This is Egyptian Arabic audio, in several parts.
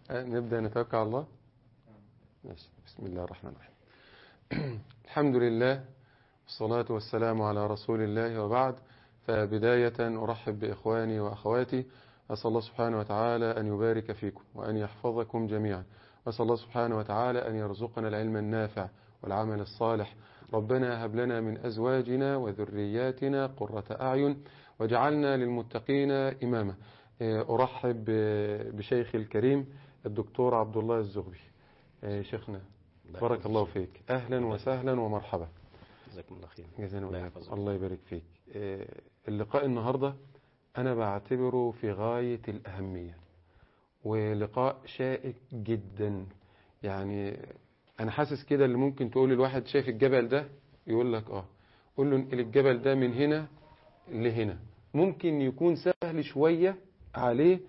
أه، نبدأ نتوكل على الله ماشي بسم الله الرحمن الرحيم الحمد لله والصلاة والسلام على رسول الله وبعد فبداية أرحب بإخواني وأخواتي أسأل الله سبحانه وتعالى أن يبارك فيكم وأن يحفظكم جميعا وأسأل الله سبحانه وتعالى أن يرزقنا العلم النافع والعمل الصالح ربنا هب لنا من أزواجنا وذرياتنا قرة أعين وجعلنا للمتقين إماما أرحب بشيخ الكريم الدكتور عبد الله الزغبي شيخنا بارك الله فيك أهلا وسهلا ومرحبا جزاكم الله خير جزانا الله الله, يحفظك. الله يبارك فيك اللقاء النهاردة أنا بعتبره في غاية الأهمية ولقاء شائك جدا يعني أنا حاسس كده اللي ممكن تقول للواحد شايف الجبل ده يقول لك آه قول له انقل الجبل ده من هنا لهنا ممكن يكون سهل شوية عليه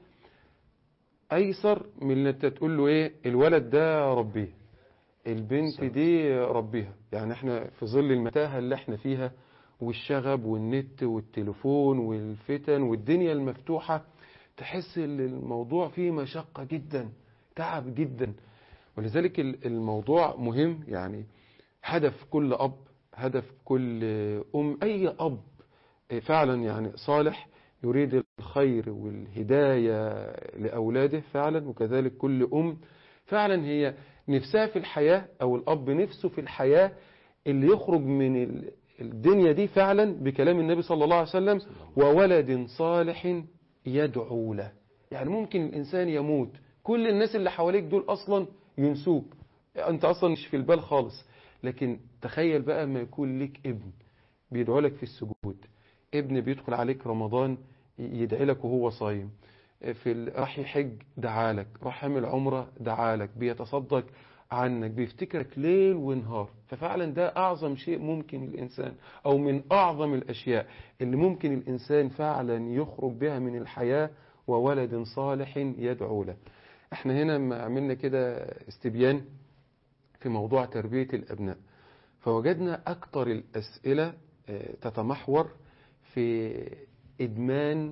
أيسر من اللي انت تقول له إيه الولد ده ربيه البنت صحيح. دي ربيها يعني احنا في ظل المتاهة اللي احنا فيها والشغب والنت والتليفون والفتن والدنيا المفتوحة تحس ان الموضوع فيه مشقة جدا تعب جدا ولذلك ال- الموضوع مهم يعني هدف كل أب هدف كل أم أي أب فعلا يعني صالح يريد الخير والهداية لأولاده فعلا وكذلك كل أم فعلا هي نفسها في الحياة أو الأب نفسه في الحياة اللي يخرج من ال- الدنيا دي فعلا بكلام النبي صلى الله عليه وسلم وولد صالح يدعو له يعني ممكن الإنسان يموت كل الناس اللي حواليك دول أصلا ينسوك أنت أصلا مش في البال خالص لكن تخيل بقى ما يكون لك ابن بيدعو لك في السجود ابن بيدخل عليك رمضان يدعي لك وهو صايم في ال- راح يحج دعالك راح يعمل عمرة دعالك بيتصدق عنك بيفتكرك ليل ونهار ففعلا ده أعظم شيء ممكن الإنسان أو من أعظم الأشياء اللي ممكن الإنسان فعلا يخرج بها من الحياة وولد صالح يدعو له احنا هنا ما عملنا كده استبيان في موضوع تربية الأبناء فوجدنا أكتر الأسئلة آه، تتمحور في إدمان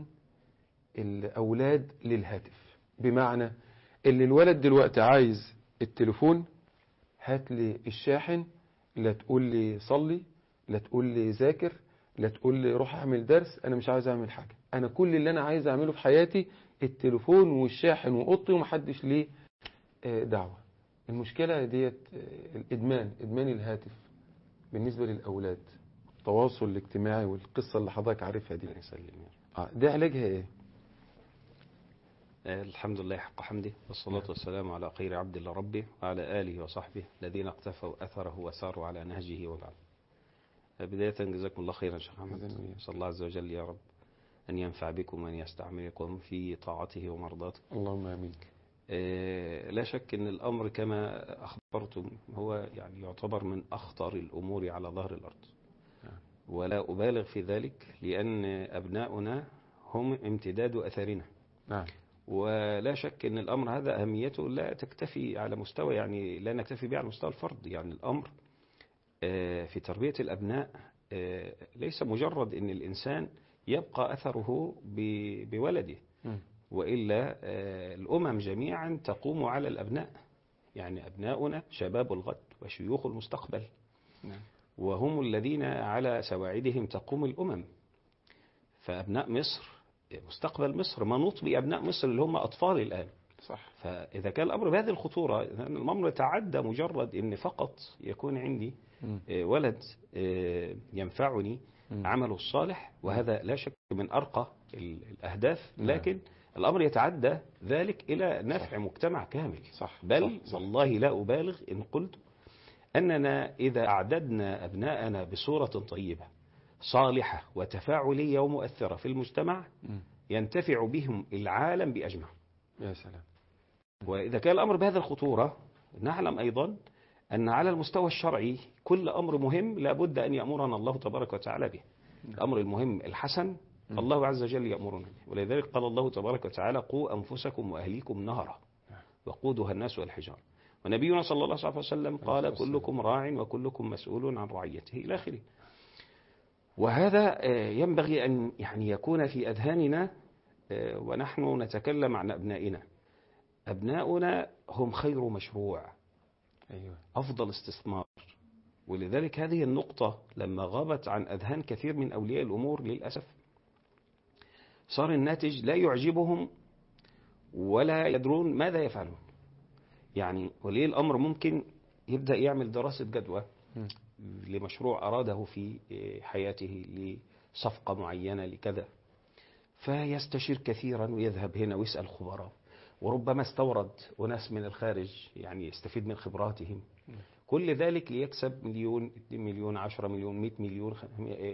الأولاد للهاتف بمعنى اللي الولد دلوقتي عايز التليفون هات لي الشاحن لا تقول لي صلي لا تقول لي ذاكر لا تقول لي روح اعمل درس انا مش عايز اعمل حاجه انا كل اللي انا عايز اعمله في حياتي التليفون والشاحن واوضتي ومحدش ليه آه، دعوه المشكله ديت آه، الادمان ادمان الهاتف بالنسبه للاولاد التواصل الاجتماعي والقصه اللي حضرتك عارفها دي الله يسلم يا رب. اه ده علاجها ايه آه، الحمد لله حق حمده والصلاة والسلام على خير عبد الله ربه وعلى آله وصحبه الذين اقتفوا أثره وساروا على نهجه وبعد آه، بداية جزاكم الله خيرا شيخ أهلاً أحمد وإياك. صلى الله عز وجل يا رب أن ينفع بكم وأن يستعملكم في طاعته ومرضاته اللهم امين آه، لا شك أن الأمر كما أخبرتم هو يعني يعتبر من أخطر الأمور على ظهر الأرض نعم. ولا أبالغ في ذلك لأن أبناؤنا هم امتداد أثرنا نعم ولا شك ان الامر هذا اهميته لا تكتفي على مستوى يعني لا نكتفي به على مستوى الفرد يعني الامر آه، في تربيه الابناء آه، ليس مجرد ان الانسان يبقى اثره ب- بولده مم. والا آه، الامم جميعا تقوم على الابناء يعني ابناؤنا شباب الغد وشيوخ المستقبل نعم وهم الذين على سواعدهم تقوم الأمم فأبناء مصر مستقبل مصر منوط بأبناء مصر اللي هم أطفال الآن صح فإذا كان الأمر بهذه الخطورة إذا الأمر تعدى مجرد أن فقط يكون عندي مم. آه، ولد آه، ينفعني مم. عمله الصالح وهذا لا شك من أرقى ال- الأهداف نعم. لكن الأمر يتعدى ذلك إلى نفع مجتمع كامل صح بل صح. صح. والله لا أبالغ إن قلت أننا إذا أعددنا أبناءنا بصورة طيبة صالحة وتفاعلية ومؤثرة في المجتمع مم. ينتفع بهم العالم بأجمع يا سلام وإذا كان الأمر بهذه الخطورة نعلم أيضا أن على المستوى الشرعي كل أمر مهم لابد أن يأمرنا الله تبارك وتعالى به الأمر المهم الحسن مم. الله الله عز وجل يأمرنا به ولذلك قال الله تبارك وتعالى قوا أنفسكم وأهليكم نهرا نعم. وقودها الناس والحجار ونبينا صلى الله عليه وسلم قال عليه الصلاة كلكم راع وكلكم مسؤول عن رعيته إلى آخره وهذا آه، ينبغي أن يعني يكون في أذهاننا آه، ونحن نتكلم عن أبنائنا أبناؤنا هم خير مشروع ايوه أفضل استثمار ولذلك هذه النقطة لما غابت عن أذهان كثير من أولياء الأمور للأسف صار الناتج لا يعجبهم ولا يدرون ماذا يفعلون يعني ولي الأمر ممكن يبدأ يعمل دراسة جدوى مم. لمشروع أراده في حياته لصفقة معينة لكذا فيستشير كثيرا ويذهب هنا ويسأل خبراء وربما استورد أناس من الخارج يعني يستفيد من خبراتهم كل ذلك ليكسب مليون 2 مليون 10 مليون 100 مليون خ-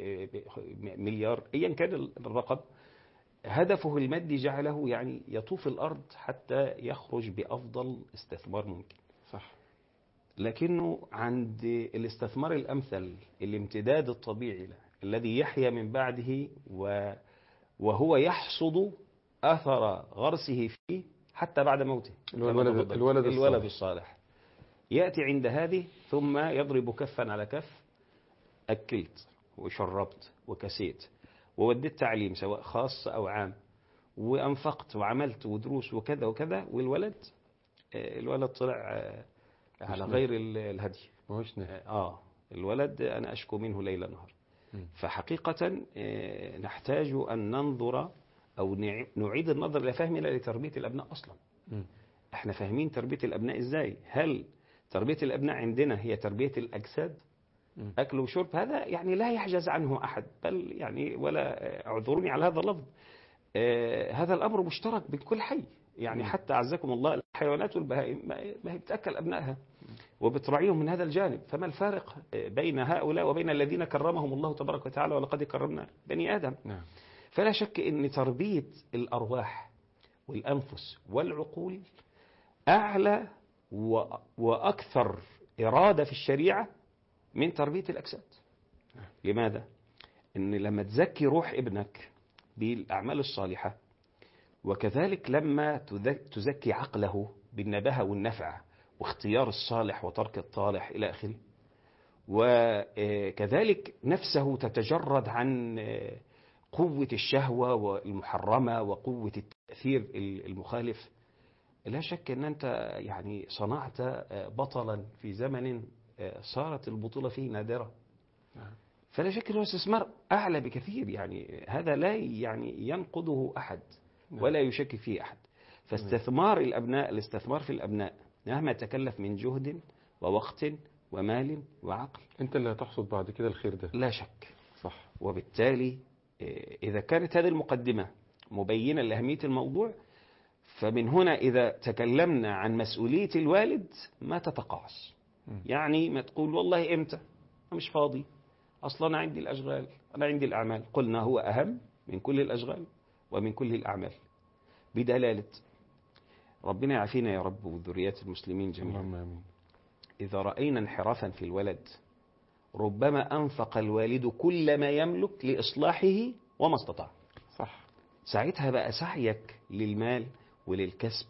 مليار ايا كان الرقم هدفه المادي جعله يعني يطوف الارض حتى يخرج بافضل استثمار ممكن صح لكنه عند الاستثمار الامثل الامتداد الطبيعي له الذي يحيا من بعده و وهو يحصد اثر غرسه فيه حتى بعد موته اللي هو كما الولد- تفضلت. الولد الولد الصالح. الصالح ياتي عند هذه ثم يضرب كفا على كف اكلت وشربت وكسيت ووديت تعليم سواء خاص او عام وانفقت وعملت ودروس وكذا وكذا والولد آه، الولد طلع آه، على مش غير ال- الهدي ما هوش نافع اه الولد انا اشكو منه ليل نهار مم. فحقيقة آه، نحتاج أن ننظر أو نع- نعيد النظر إلى فهمنا لتربية الأبناء أصلا مم. احنا فاهمين تربية الأبناء إزاي هل تربية الأبناء عندنا هي تربية الأجساد مم. أكل وشرب هذا يعني لا يحجز عنه أحد بل يعني ولا آه، اعذروني على هذا اللفظ آه، هذا الأمر مشترك بين كل حي يعني مم. حتى أعزكم الله الحيوانات والبهائم ما ما هي بتأكل أبنائها وبتراعيهم من هذا الجانب فما الفارق آه، بين هؤلاء وبين الذين كرمهم الله تبارك وتعالى ولقد كرمنا بني آدم نعم فلا شك أن تربية الأرواح والأنفس والعقول أعلى و- وأكثر إرادة في الشريعة من تربية الأجساد لماذا؟ أن لما تزكي روح ابنك بالأعمال الصالحة وكذلك لما تذ- تزكي عقله بالنباهة والنفع واختيار الصالح وترك الطالح إلى آخره وكذلك نفسه تتجرد عن آه، قوة الشهوة والمحرمة وقوة التأثير المخالف لا شك أن أنت يعني صنعت آه، بطلا في زمن آه، صارت البطولة فيه نادرة نعم. فلا شك أنه استثمار أعلى بكثير يعني هذا لا يعني ينقضه أحد نعم. ولا يشكك فيه أحد فاستثمار الأبناء الاستثمار في الأبناء مهما تكلف من جهد ووقت ومال وعقل انت اللي هتحصد بعد كده الخير ده لا شك صح وبالتالي آه، إذا كانت هذه المقدمة مبينة لأهمية الموضوع فمن هنا إذا تكلمنا عن مسؤولية الوالد ما تتقاعس مم. يعني ما تقول والله إمتى أنا مش فاضي أصلا أنا عندي الأشغال أنا عندي الأعمال قلنا هو أهم من كل الأشغال ومن كل الأعمال بدلالة ربنا يعافينا يا رب وذريات المسلمين جميعا اللهم امين إذا رأينا انحرافا في الولد ربما أنفق الوالد كل ما يملك لإصلاحه وما استطاع صح ساعتها بقى سعيك للمال وللكسب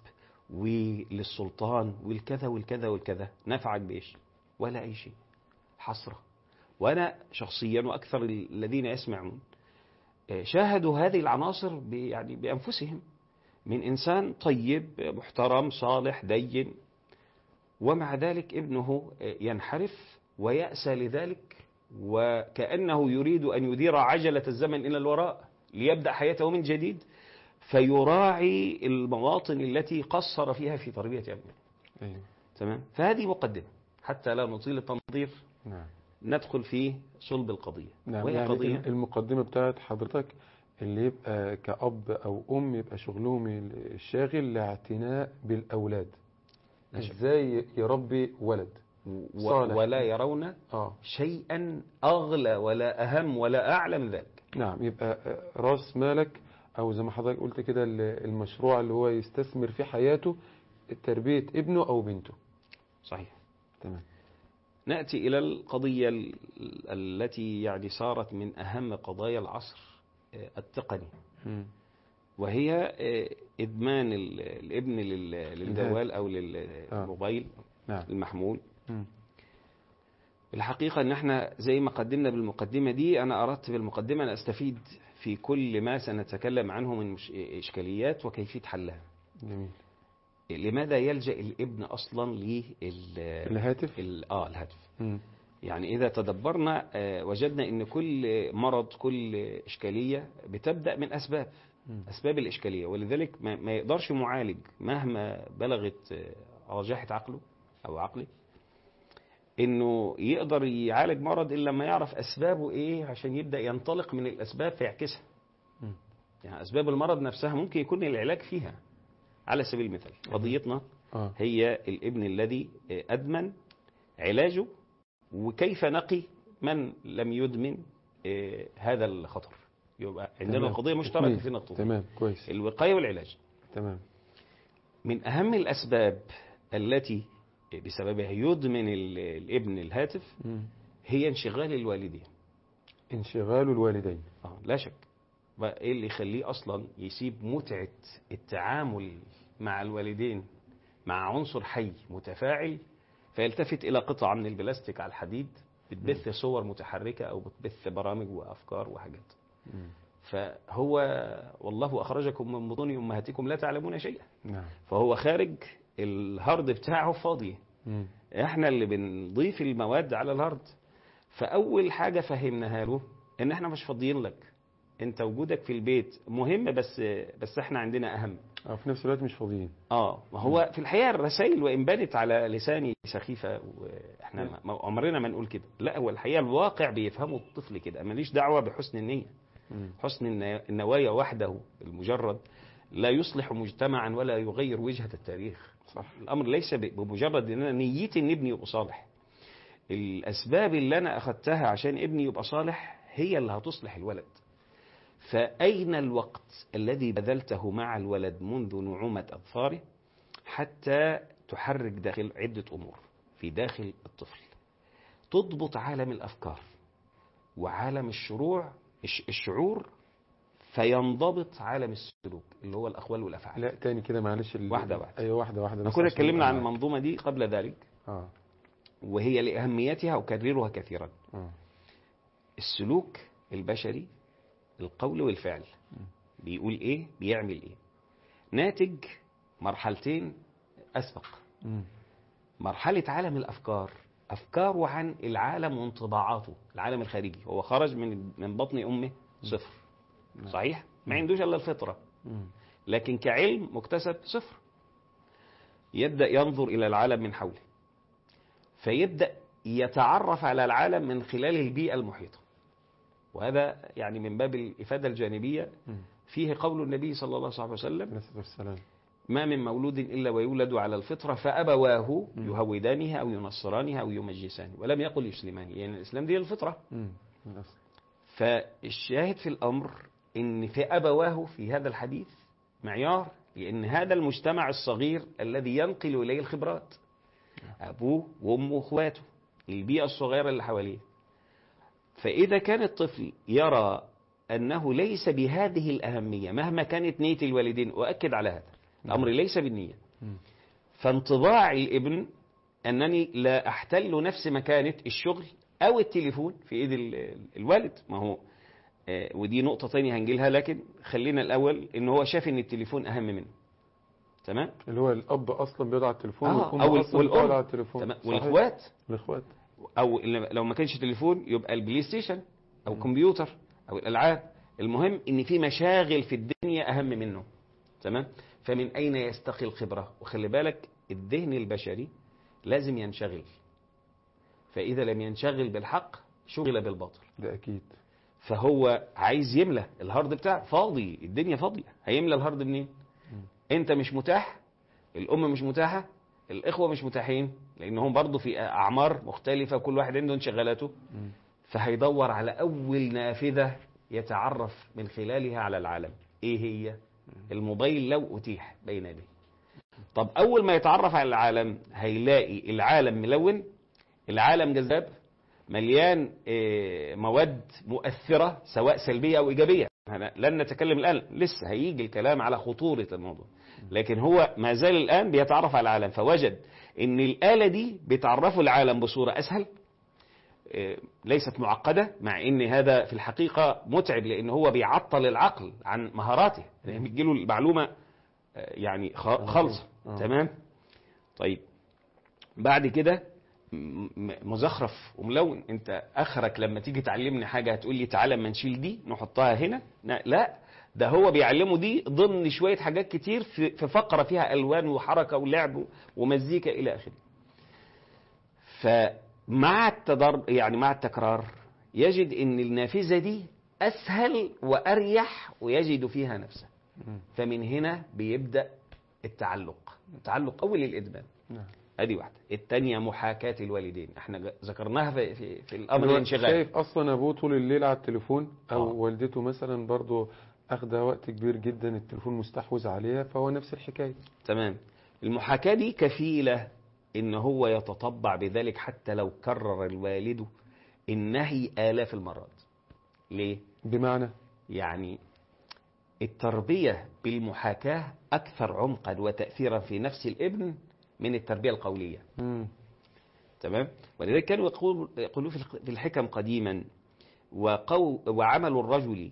وللسلطان والكذا والكذا والكذا نفعك بإيش ولا أي شيء حسرة وأنا شخصيا وأكثر الذين يسمعون آه، شاهدوا هذه العناصر ب- يعني بأنفسهم من إنسان طيب محترم صالح دين ومع ذلك ابنه ينحرف ويأسى لذلك وكأنه يريد أن يدير عجلة الزمن إلى الوراء ليبدأ حياته من جديد فيراعي المواطن التي قصر فيها في تربية أبنائه ايوه تمام فهذه مقدمة حتى لا نطيل التنظير نعم ندخل في صلب القضية نعم وهي يعني قضية المقدمة بتاعت حضرتك اللي يبقى كأب أو أم يبقى شغلهم الشاغل الاعتناء بالأولاد نعم. ازاي يربي ولد و- صالح. ولا يرون اه شيئا أغلى ولا أهم ولا أعلى من ذلك نعم يبقى راس مالك او زي ما حضرتك قلت كده ال- المشروع اللي هو يستثمر في حياته تربية ابنه او بنته صحيح تمام نأتي إلى القضية ال- التي يعني صارت من أهم قضايا العصر آه، التقني مم. وهي آه، إدمان ال- الابن لل- للجوال أو للموبايل نعم المحمول مم. الحقيقة أن احنا زي ما قدمنا بالمقدمة دي أنا أردت بالمقدمة أن أستفيد في كل ما سنتكلم عنه من مش- إشكاليات وكيفية حلها جميل لماذا يلجأ الابن أصلا لل الهاتف ال- اه الهاتف مم. يعني إذا تدبرنا آه، وجدنا إن كل مرض كل إشكالية بتبدأ من أسباب مم. أسباب الإشكالية ولذلك ما, ما يقدرش معالج مهما بلغت آه، رجاحة عقله أو عقله إنه يقدر يعالج مرض إلا لما يعرف أسبابه إيه عشان يبدأ ينطلق من الأسباب فيعكسها مم. يعني أسباب المرض نفسها ممكن يكون العلاج فيها على سبيل المثال قضيتنا اه هي الابن الذي آه، أدمن علاجه وكيف نقي من لم يدمن آه، هذا الخطر يبقى عندنا تمام. قضية مشتركة اثنين. في نقطة تمام كويس الوقاية والعلاج تمام من أهم الأسباب التي بسببها يدمن ال- الابن الهاتف مم. هي انشغال الوالدين انشغال الوالدين آه لا شك بقى ايه اللي يخليه اصلا يسيب متعة التعامل مع الوالدين مع عنصر حي متفاعل فيلتفت الى قطعة من البلاستيك على الحديد بتبث صور متحركة او بتبث برامج وافكار وحاجات مم. فهو والله اخرجكم من بطون امهاتكم لا تعلمون شيئا نعم فهو خارج الهارد بتاعه فاضي مم. احنا اللي بنضيف المواد على الهارد فاول حاجه فهمناها له ان احنا مش فاضيين لك انت وجودك في البيت مهم بس بس احنا عندنا اهم اه في نفس الوقت مش فاضيين اه ما هو في الحقيقه الرسائل وان بانت على لساني سخيفه واحنا ما- ما عمرنا ما نقول كده لا هو الحقيقه الواقع بيفهمه الطفل كده ماليش دعوه بحسن النيه مم. حسن النا- النوايا وحده المجرد لا يصلح مجتمعا ولا يغير وجهه التاريخ صح الامر ليس ب- بمجرد ان انا نيتي ان ابني يبقى صالح الاسباب اللي انا اخذتها عشان ابني يبقى صالح هي اللي هتصلح الولد فاين الوقت الذي بذلته مع الولد منذ نعومه اظفاره حتى تحرك داخل عده امور في داخل الطفل تضبط عالم الافكار وعالم الشروع الش- الشعور فينضبط عالم السلوك اللي هو الاقوال والافعال لا تاني كده معلش ال- واحدة واحدة. ايوه واحده واحده احنا بس كنا عشان اتكلمنا أبقى عن معاك. المنظومه دي قبل ذلك اه وهي لأهميتها أكررها كثيرا اه السلوك البشري القول والفعل بيقول إيه بيعمل إيه ناتج مرحلتين أسبق مم. مرحلة عالم الأفكار أفكاره عن العالم وانطباعاته العالم الخارجي هو خرج من من بطن أمه صفر صحيح ما عندوش إلا الفطرة مم. لكن كعلم مكتسب صفر يبدأ ينظر إلى العالم من حوله فيبدأ يتعرف على العالم من خلال البيئة المحيطة وهذا يعني من باب الإفادة الجانبية مم. فيه قول النبي صلى الله عليه وسلم عليه الصلاه والسلام ما من مولود إلا ويولد على الفطرة فأبواه مم. يهودانه أو ينصرانه أو يمجسانه ولم يقل يسلمانه يعني الإسلام دي الفطرة مم. من الأصل. فالشاهد في الأمر إن في أبواه في هذا الحديث معيار لأن هذا المجتمع الصغير الذي ينقل إليه الخبرات أبوه وأمه وأخواته البيئة الصغيرة اللي حواليه فإذا كان الطفل يرى أنه ليس بهذه الأهمية مهما كانت نية الوالدين وأكد على هذا الأمر ليس بالنية مم. فانطباع الابن أنني لا أحتل نفس مكانة الشغل أو التليفون في إيد ال- الوالد ما هو آه، ودي نقطة تانية هنجيلها لكن خلينا الأول إن هو شاف إن التليفون أهم منه تمام اللي هو الاب اصلا بيقعد على التليفون آه، والام أو ال- اصلا بتقعد والأم. على التليفون تمام صحيح. والإخوات الاخوات او لو ما كانش تليفون يبقى البلاي ستيشن او كمبيوتر او الالعاب المهم ان في مشاغل في الدنيا اهم منه تمام فمن اين يستقي الخبره وخلي بالك الذهن البشري لازم ينشغل فاذا لم ينشغل بالحق شغل بالباطل ده اكيد فهو عايز يملى الهارد بتاعه فاضي الدنيا فاضيه هيملى الهارد منين انت مش متاح الام مش متاحه الاخوه مش متاحين لانهم برضه في اعمار مختلفه كل واحد عنده انشغالاته مم. فهيدور على اول نافذه يتعرف من خلالها على العالم ايه هي الموبايل لو اتيح بين يديه طب اول ما يتعرف على العالم هيلاقي العالم ملون العالم جذاب مليان آه، مواد مؤثرة سواء سلبية أو إيجابية أنا لن نتكلم الآن لسه هيجي الكلام على خطورة الموضوع لكن هو ما زال الآن بيتعرف على العالم فوجد أن الآلة دي بتعرفه العالم بصورة أسهل آه، ليست معقدة مع أن هذا في الحقيقة متعب لأن هو بيعطل العقل عن مهاراته يعني بتجيله المعلومة آه، يعني خ- خالصة آه. تمام طيب بعد كده م- م- مزخرف وملون انت اخرك لما تيجي تعلمني حاجه هتقول لي تعالى اما نشيل دي نحطها هنا لا- لا ده هو بيعلمه دي ضمن شويه حاجات كتير في في فقره فيها الوان وحركه ولعب ومزيكا الى اخره فمع التدر يعني مع التكرار يجد ان النافذه دي اسهل واريح ويجد فيها نفسه مم. فمن هنا بيبدا التعلق تعلق اول الادمان نعم ادي واحده الثانيه محاكاه الوالدين احنا ج- ذكرناها في, في, في الامر الوقت الانشغالي شايف اصلا ابوه طول الليل على التليفون او آه. والدته مثلا برضه اخدها وقت كبير جدا التليفون مستحوذ عليها فهو نفس الحكايه تمام المحاكاه دي كفيله ان هو يتطبع بذلك حتى لو كرر الوالد النهي الاف المرات ليه بمعنى يعني التربيه بالمحاكاه اكثر عمقا وتاثيرا في نفس الابن من التربيه القوليه مم. تمام ولذلك كانوا يقول يقولون في الق- في الحكم قديما وقو وعمل الرجل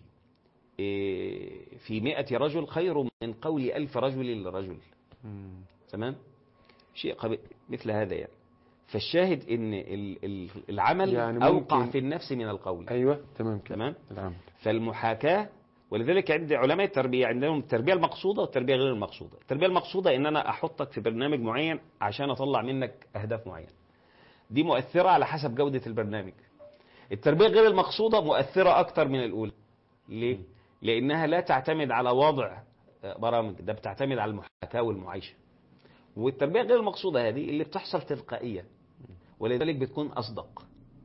إيه، في مئة رجل خير من قول ألف رجل لرجل مم. تمام شيء قب- مثل هذا يعني فالشاهد ان ال- ال- العمل يعني اوقع ممكن- في النفس من القول ايوه تمام كده تمام العمل فالمحاكاة ولذلك عند علماء التربية عندهم التربية المقصودة والتربية غير المقصودة التربية المقصودة ان انا احطك في برنامج معين عشان اطلع منك اهداف معينة دي مؤثرة على حسب جودة البرنامج التربية غير المقصودة مؤثرة اكتر من الاولى ليه؟ لانها لا تعتمد على وضع آه، برامج ده بتعتمد على المحاكاة والمعايشة والتربية غير المقصودة هذه اللي بتحصل تلقائيا ولذلك بتكون أصدق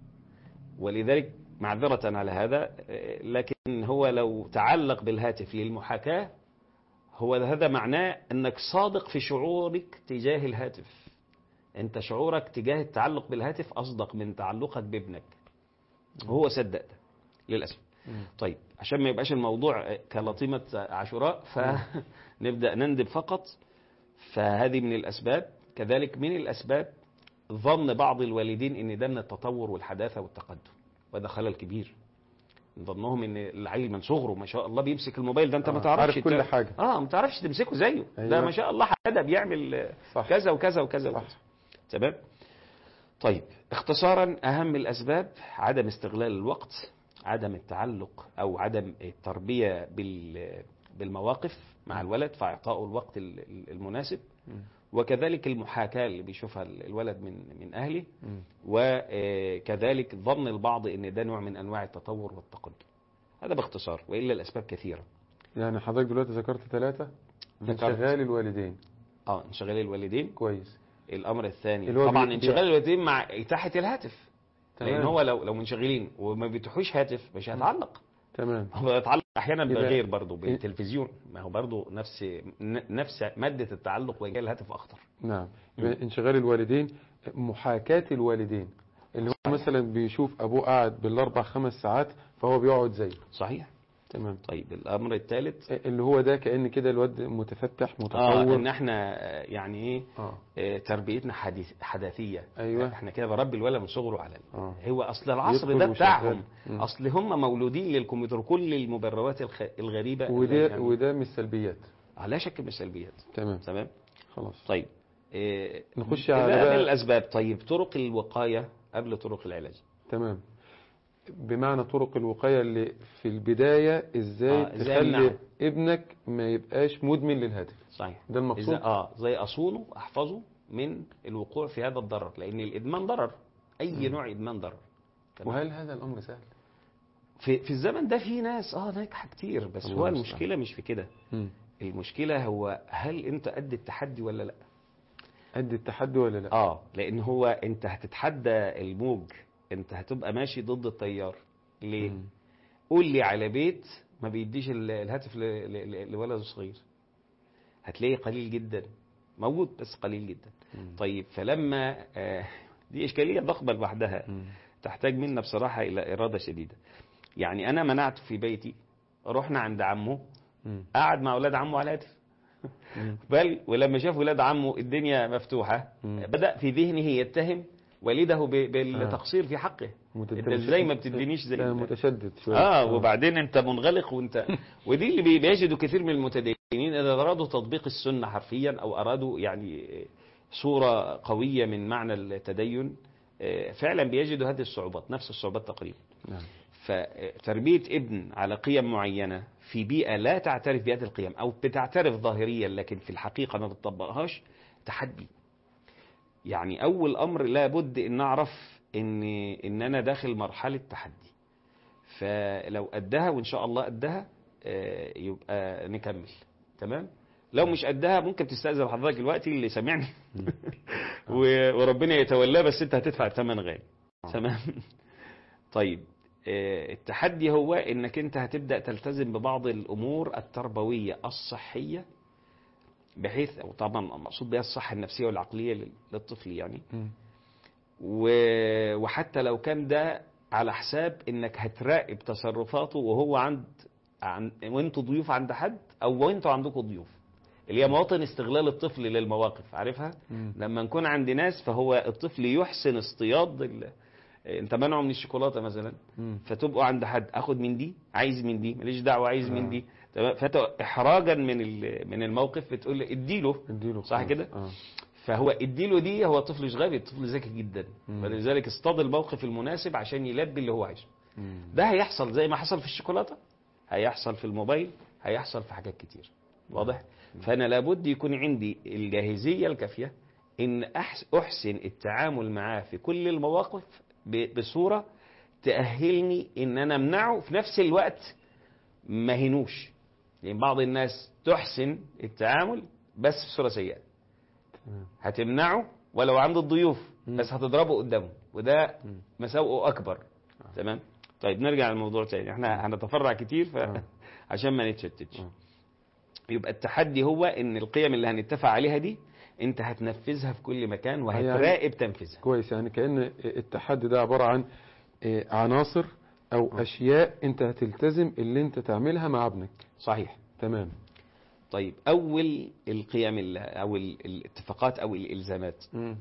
ولذلك معذرة على هذا آه، لكن هو لو تعلق بالهاتف للمحاكاة هو هذا معناه أنك صادق في شعورك تجاه الهاتف أنت شعورك تجاه التعلق بالهاتف أصدق من تعلقك بابنك هو صدق ده للأسف مم. طيب عشان ما يبقاش الموضوع كلطيمة عاشوراء فنبدأ نندب فقط فهذه من الأسباب كذلك من الأسباب ظن بعض الوالدين ان ده من التطور والحداثه والتقدم وده خلل كبير ظنهم ان العيل من صغره ما شاء الله بيمسك الموبايل ده انت ما آه، تعرفش عارف كل ت- حاجة. اه ما تعرفش تمسكه زيه ده أيوة. ما شاء الله حدا بيعمل صح. كذا وكذا وكذا صح. وكذا تمام طيب اختصارا اهم الاسباب عدم استغلال الوقت عدم التعلق او عدم التربيه بال بالمواقف مع الولد فاعطائه الوقت ال- ال- المناسب مم. وكذلك المحاكاه اللي بيشوفها الولد من من اهله مم. وكذلك ظن البعض ان ده نوع من انواع التطور والتقدم هذا باختصار والا الاسباب كثيره يعني حضرتك دلوقتي ذكرت ثلاثة ذكرت. انشغال الوالدين اه انشغال الوالدين كويس الامر الثاني اللي هو طبعا بي- انشغال الوالدين مع اتاحه الهاتف تمام. لان هو لو لو منشغلين وما بيتيحوش هاتف مش هيتعلق تمام هو يتعلق احيانا يبقى- بغير برضه بالتلفزيون ما هو برضه نفس ن- نفس ماده التعلق وجه الهاتف اخطر نعم يبقى انشغال الوالدين محاكاة الوالدين اللي هو مثلا بيشوف ابوه قاعد بالاربع خمس ساعات فهو بيقعد زيه صحيح تمام طيب الامر الثالث اللي هو ده كأن كده الواد متفتح اه متطور ان احنا آه، يعني ايه اه آه، تربيتنا حديث حداثيه أيوة. احنا كده بربي الولد من صغره على آه. هو اصل العصر يدخل ده وشغال. بتاعهم مم. اصل هم مولودين للكمبيوتر كل المبررات الخ... الغريبه اللي وده يعني- وده من السلبيات آه، لا شك من السلبيات تمام تمام خلاص طيب إيه نخش ده على من بقى الاسباب طيب طرق الوقايه قبل طرق العلاج تمام بمعنى طرق الوقاية اللي في البداية ازاي آه، إزاي تخلي أمنعه؟ ابنك ما يبقاش مدمن للهاتف صحيح ده المقصود إذا اه زي اصونه احفظه من الوقوع في هذا الضرر لان الادمان ضرر اي نوع ادمان ضرر تمام؟ وهل هذا الامر سهل في في الزمن ده في ناس اه ناجحه كتير بس الله هو المستعان. المشكله مش في كده مم. المشكله هو هل انت قد التحدي ولا لا قد التحدي ولا لا اه لان هو انت هتتحدى الموج انت هتبقى ماشي ضد التيار ليه مم. قول لي على بيت ما بيديش ال- الهاتف ل- ل- ل- لولد صغير هتلاقيه قليل جدا موجود بس قليل جدا مم. طيب فلما آه، دي اشكاليه ضخمه لوحدها مم. تحتاج منا بصراحه الى اراده شديده يعني انا منعته في بيتي رحنا عند عمه مم. قعد مع اولاد عمه على الهاتف مم. بل ولما شاف ولاد عمه الدنيا مفتوحه مم. بدا في ذهنه يتهم والده ب- بالتقصير في حقه مت- انت ازاي ما بتدينيش زي لا، ال- متشدد شويه اه وبعدين انت منغلق وانت ودي اللي بي- بيجدوا كثير من المتدينين اذا ارادوا تطبيق السنه حرفيا او ارادوا يعني صوره قويه من معنى التدين آه، فعلا بيجدوا هذه الصعوبات نفس الصعوبات تقريبا نعم فتربيه ابن على قيم معينه في بيئه لا تعترف بهذه القيم او بتعترف ظاهريا لكن في الحقيقه ما بتطبقهاش تحدي يعني اول امر لابد ان نعرف ان ان انا داخل مرحله تحدي فلو قدها وان شاء الله قدها آه، يبقى نكمل تمام لو مش قدها ممكن تستأذن حضرتك دلوقتي اللي سامعني و- وربنا يتولاه بس انت هتدفع الثمن غالي تمام طيب آه، التحدي هو انك انت هتبدأ تلتزم ببعض الامور التربوية الصحية بحيث او طبعا مقصود بها الصحة النفسية والعقلية لل- للطفل يعني مم. و- وحتى لو كان ده على حساب انك هتراقب تصرفاته وهو عند عن وانتوا ضيوف عند حد او وانتوا عندكم ضيوف اللي هي مواطن استغلال الطفل للمواقف عارفها مم. لما نكون عند ناس فهو الطفل يحسن اصطياد ال... انت منعه من الشوكولاته مثلا مم. فتبقوا عند حد اخد من دي عايز من دي ماليش دعوه عايز من آه. دي تمام فانت احراجا من ال... من الموقف بتقول له اديله اديله صح خلاص. كده؟ اه فهو اديله دي هو طفل مش غبي الطفل ذكي جدا مم. ولذلك اصطاد الموقف المناسب عشان يلبي اللي هو عايزه مم. ده هيحصل زي ما حصل في الشوكولاته هيحصل في الموبايل هيحصل في حاجات كتير واضح فانا لابد يكون عندي الجاهزيه الكافيه ان أحس- احسن التعامل معاه في كل المواقف ب- بصوره تاهلني ان انا امنعه في نفس الوقت ما هنوش لان بعض الناس تحسن التعامل بس بصوره سيئه تمام. هتمنعه ولو عند الضيوف مم. بس هتضربه قدامه وده مم. مساوئه اكبر تمام طيب نرجع للموضوع تاني احنا هنتفرع كتير آه. فعشان ما نتشتتش آه. يبقى التحدي هو ان القيم اللي هنتفق عليها دي انت هتنفذها في كل مكان وهتراقب تنفيذها كويس يعني كأن التحدي ده عبارة عن آه، عناصر أو أشياء أنت هتلتزم اللي أنت تعملها مع ابنك صحيح تمام طيب اول القيم ال- او ال- الاتفاقات او الالزامات مم.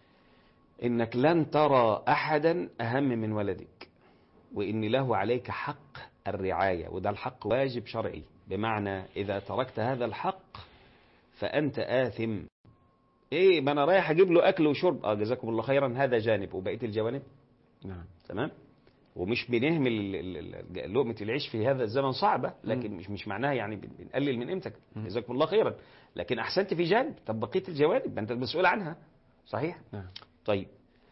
انك لن ترى احدا اهم من ولدك وان له عليك حق الرعايه وده الحق واجب شرعي بمعنى اذا تركت هذا الحق فانت آثم ايه ما انا رايح اجيب له اكل وشرب اه جزاكم الله خيرا هذا جانب وبقيه الجوانب نعم تمام ومش بنهمل ال- ال- ال- لقمه العيش في هذا الزمن صعبه لكن مش مش معناها يعني بن- بنقلل من قيمتك مم. جزاكم الله خيرا لكن احسنت في جانب طب بقيه الجوانب ما انت المسؤول عنها صحيح نعم طيب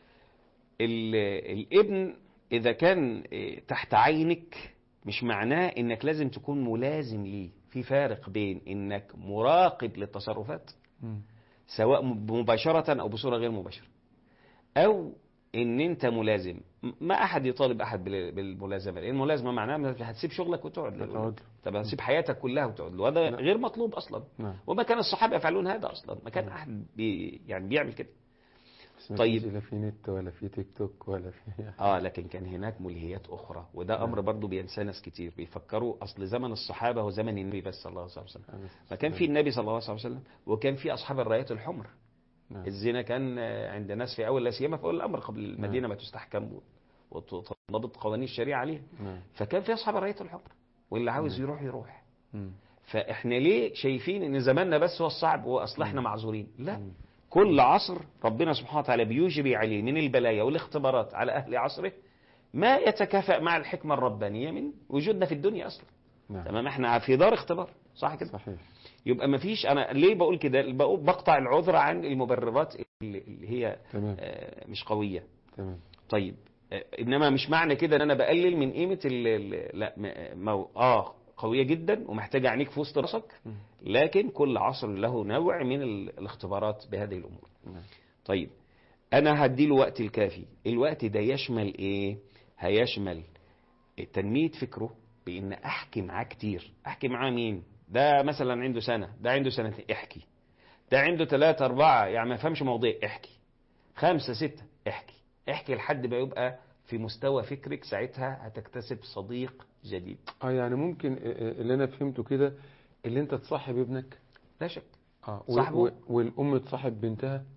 ال- الابن اذا كان إيه، تحت عينك مش معناه انك لازم تكون ملازم ليه في فارق بين انك مراقب للتصرفات مم. سواء مباشرة او بصورة غير مباشرة او ان انت ملازم م- ما احد يطالب احد بال- بالملازمة لان الملازمة معناها انك هتسيب شغلك وتقعد له. هتقعد. طب هتسيب حياتك كلها وتقعد له وهذا لا. غير مطلوب اصلا نعم وما كان الصحابة يفعلون هذا اصلا ما كان احد بي يعني بيعمل كده بس ما طيب. فيش لا في نت ولا في تيك توك ولا في اه لكن كان هناك ملهيات اخرى وده امر برضه بينساه ناس كتير بيفكروا اصل زمن الصحابه هو زمن النبي بس صلى الله عليه وسلم فكان في النبي صلى الله عليه وسلم وكان في اصحاب الرايات الحمر نعم. الزنا كان آه، عند ناس في اول لا سيما في اول الامر قبل المدينه ما تستحكم وتنضبط قوانين الشريعه عليها نعم فكان في اصحاب الرايات الحمر واللي عاوز نعم. يروح يروح مم. فاحنا ليه شايفين ان زماننا بس هو الصعب واصل احنا معذورين لا مم. كل عصر ربنا سبحانه وتعالى بيوجب عليه من البلايا والاختبارات على أهل عصره ما يتكافأ مع الحكمة الربانية من وجودنا في الدنيا أصلا نعم تمام احنا في دار اختبار صح كده صحيح يبقى ما فيش أنا ليه بقول كده بقول بقطع العذر عن المبررات اللي اللي هي تمام آه، مش قوية تمام طيب آه، انما مش معنى كده ان انا بقلل من قيمه ال ال- لا م- مو اه قويه جدا ومحتاجه عينيك في وسط راسك مم. لكن كل عصر له نوع من ال- الاختبارات بهذه الامور نعم طيب انا هديله وقت الكافي الوقت ده يشمل ايه هيشمل تنميه فكره بان احكي معاه كتير احكي معاه مين ده مثلا عنده سنه ده عنده سنتين احكي ده عنده ثلاثة أربعة يعني ما فهمش مواضيع احكي خمسة ستة احكي احكي لحد ما يبقى في مستوى فكرك ساعتها هتكتسب صديق جديد اه يعني ممكن آه، آه، اللي انا فهمته كده اللي انت تصاحب ابنك لا شك اه صاحبه. و- و- والام تصاحب بنتها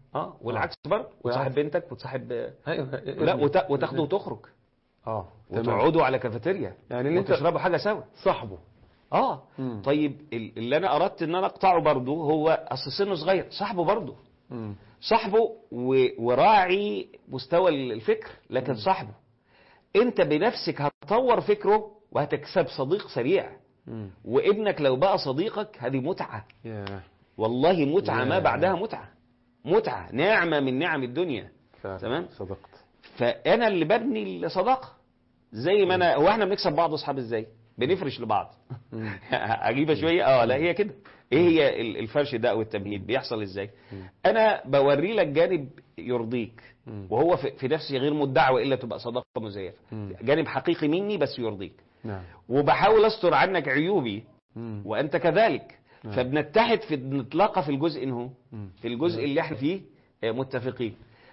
اه والعكس برضه وتصاحب بنتك وتصاحب ايوه لا وت... وتاخده وتخرج اه تمام وتقعدوا على كافيتيريا يعني اللي انت وتشربوا حاجه سوا صاحبه اه مم. طيب ال- اللي انا اردت ان انا اقطعه برضه هو اصل سنه صغير صاحبه برضه مم. صاحبه و... وراعي مستوى الفكر لكن صاحبه انت بنفسك هتطور فكره وهتكسب صديق سريع مم. وابنك لو بقى صديقك هذه متعه يا والله متعه ما يا. بعدها متعه متعه نعمه من نعم الدنيا فعلا. تمام. صدقت فانا اللي ببني الصداقه زي ما انا هو احنا بنكسب بعض اصحاب ازاي بنفرش لبعض مم. عجيبه شويه اه لا هي كده ايه هي ال- الفرش ده او التمهيد بيحصل ازاي انا بوري لك جانب يرضيك مم. وهو في في نفسه غير مدعي والا تبقى صداقه مزيفه مم. جانب حقيقي مني بس يرضيك نعم وبحاول استر عنك عيوبي مم. وانت كذلك نعم. فبنتحد في نتلاقى في الجزء انه مم. في الجزء اللي احنا فيه آه، متفقين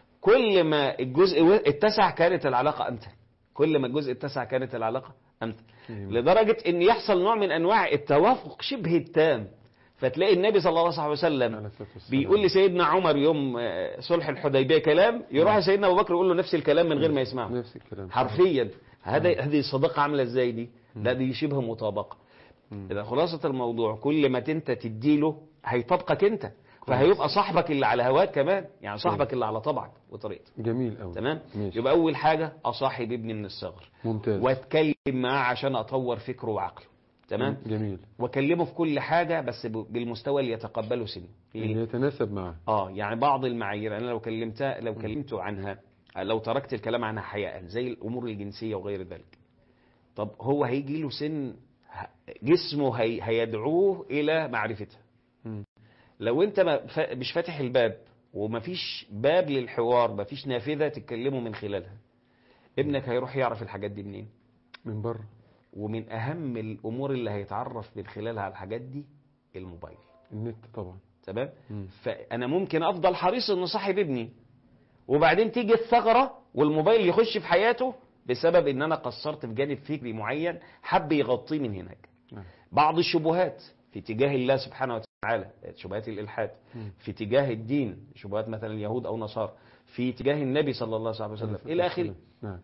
كل ما الجزء و- اتسع كانت العلاقة أمثل كل ما الجزء اتسع كانت العلاقة أمثل جميل. لدرجة ان يحصل نوع من انواع التوافق شبه التام فتلاقي النبي صلى الله عليه وسلم عليه الصلاة والسلام. بيقول لسيدنا عمر يوم آه، صلح الحديبية كلام يروح سيدنا ابو بكر يقول له نفس الكلام من غير ما يسمعه نفس الكلام حرفيا هذا هذه الصداقة عاملة ازاي دي لا دي شبه مطابقة مم. إذا خلاصة الموضوع كل ما انت تديله هيطبقك انت فهيبقى صاحبك اللي على هواك كمان يعني صاحبك اللي على طبعك وطريقتك جميل قوي تمام ماشي. يبقى اول حاجة اصاحب ابني من الصغر ممتاز واتكلم معاه عشان اطور فكره وعقله تمام جميل واكلمه في كل حاجة بس ب- بالمستوى اللي يتقبله سنه اللي ليه؟ يتناسب معه اه يعني بعض المعايير انا لو كلمتها لو كلمته عنها لو تركت الكلام عنها حياء زي الامور الجنسيه وغير ذلك طب هو هيجي له سن ه- جسمه هي هيدعوه الى معرفتها مم. لو انت ما ف- مش فاتح الباب ومفيش باب للحوار مفيش نافذه تتكلموا من خلالها ابنك هيروح يعرف الحاجات دي منين من بره ومن اهم الامور اللي هيتعرف من خلالها على الحاجات دي الموبايل النت طبعا تمام مم. فانا ممكن افضل حريص ان صاحب ابني وبعدين تيجي الثغره والموبايل يخش في حياته بسبب ان انا قصرت في جانب فكري معين حب يغطيه من هناك نعم. بعض الشبهات في اتجاه الله سبحانه وتعالى شبهات الالحاد مم. في اتجاه الدين شبهات مثلا اليهود او نصارى في اتجاه النبي صلى الله عليه وسلم الى اخره نعم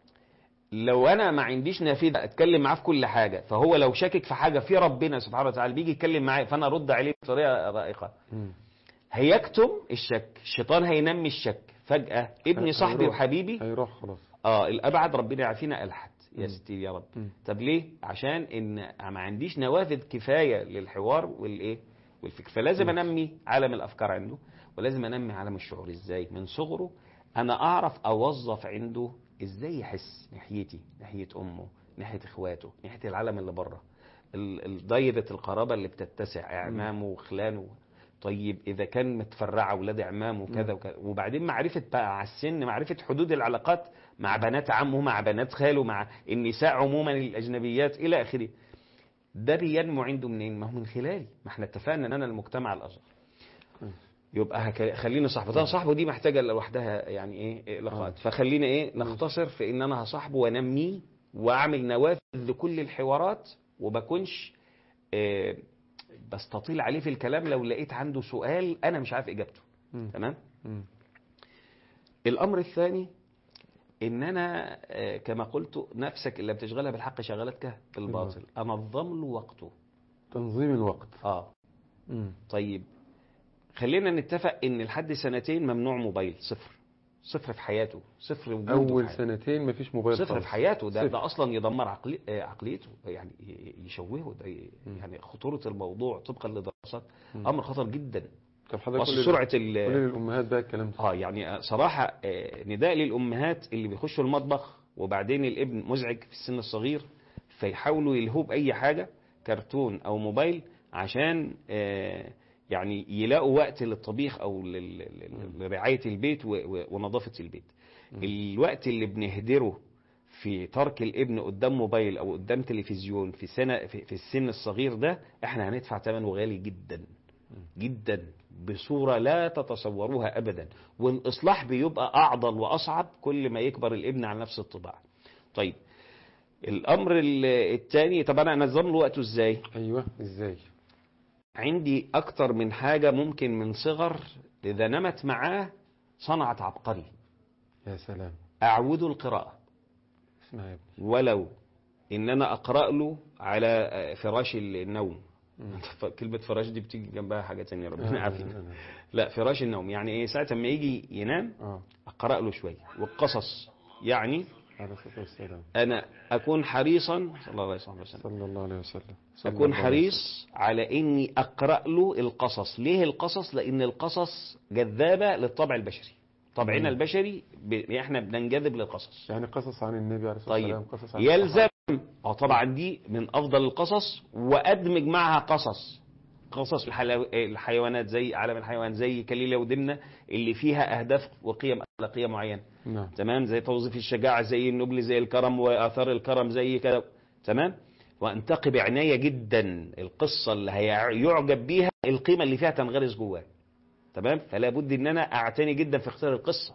لو انا ما عنديش نافذه اتكلم معاه في كل حاجه فهو لو شاكك في حاجه في ربنا سبحانه وتعالى بيجي يتكلم معايا فانا ارد عليه بطريقه رائقه مم. هيكتم الشك الشيطان هينمي الشك فجأة ابني هي- صاحبي هيروح. وحبيبي هيروح خلاص اه الابعد ربنا يعافينا الحد يا مم. ستي يا رب مم. طب ليه عشان ان ما عنديش نوافذ كفايه للحوار والايه والفكر فلازم مم. انمي عالم الافكار عنده ولازم انمي عالم الشعور ازاي من صغره انا اعرف اوظف عنده ازاي يحس ناحيتي ناحيه امه ناحيه اخواته ناحيه العالم اللي بره ال- ال- دايره القرابه اللي بتتسع اعمامه وخلانه طيب اذا كان متفرعه اولاد اعمامه وكذا وكذا وبعدين معرفه بقى على السن معرفه حدود العلاقات مع بنات عمه مع بنات خاله مع النساء عموما الاجنبيات الى اخره ده بينمو عنده منين ما هو من خلالي ما احنا اتفقنا ان انا المجتمع الاصغر كويس. يبقى هك... خليني صاحبه طبعا صاحبه دي محتاجه لوحدها يعني ايه إيه لقاءات فخلينا ايه نختصر في ان انا هصاحبه وانميه واعمل نوافذ لكل الحوارات وبكونش آه، بستطيل عليه في الكلام لو لقيت عنده سؤال انا مش عارف اجابته مم. تمام مم. الامر الثاني ان انا آه، كما قلت نفسك اللي بتشغلها بالحق شغلتك بالباطل انظم له وقته تنظيم الوقت اه مم. طيب خلينا نتفق ان لحد سنتين ممنوع موبايل صفر صفر في حياته صفر وجوده اول في حياته. سنتين مفيش موبايل صفر خالص. في حياته ده, صفر. ده اصلا يدمر عقلي آه، عقليته يعني ي- يشوهه ده ي- مم. يعني خطوره الموضوع طبقا لدراسات مم. امر خطر جدا طب حضرتك بس قول سرعه لل- ال- قول للامهات بقى الكلام ده اه يعني آه، صراحة آه، نداء للأمهات اللي بيخشوا المطبخ وبعدين الابن مزعج في السن الصغير فيحاولوا يلهوه بأي حاجة كرتون أو موبايل عشان آه، يعني يلاقوا وقت للطبيخ أو لل- لل- لرعاية البيت و- و- ونظافة البيت الوقت اللي بنهدره في ترك الابن قدام موبايل أو قدام تلفزيون في سنة في في السن الصغير ده احنا هندفع ثمنه غالي جدا جدا بصورة لا تتصوروها أبدا والإصلاح بيبقى أعضل وأصعب كل ما يكبر الابن على نفس الطباع طيب الأمر ال- الثاني طب أنا أنظم له وقته إزاي ايوه ازاي عندي أكتر من حاجة ممكن من صغر إذا نمت معاه صنعت عبقري يا سلام أعود القراءة اسمع يا ابني ولو إن أنا أقرأ له على فراش النوم مم. كلمة فراش دي بتيجي جنبها حاجة تانية آه، ربنا يعافينا آه، لا فراش النوم يعني إيه ساعة ما يجي ينام اه أقرأ له شوية والقصص يعني عليه الصلاة والسلام أنا أكون حريصا صلى الله عليه وسلم صلى الله عليه وسلم صلى أكون الله عليه حريص على إني أقرأ له القصص ليه القصص لأن القصص جذابة للطبع البشري طبعنا مم. البشري البشري ب... إحنا بننجذب للقصص يعني قصص عن النبي عليه الصلاة طيب والسلام قصص عن يلزم اه طبعا دي من افضل القصص وادمج معها قصص قصص الحلو... الحيوانات زي عالم الحيوان زي كليله ودمنه اللي فيها اهداف وقيم اخلاقيه معينه نعم تمام زي توظيف الشجاعه زي النبل زي الكرم واثار الكرم زي كده تمام وانتقي بعنايه جدا القصه اللي هيعجب بيها القيمه اللي فيها تنغرس جواه تمام فلا بد ان انا اعتني جدا في اختيار القصه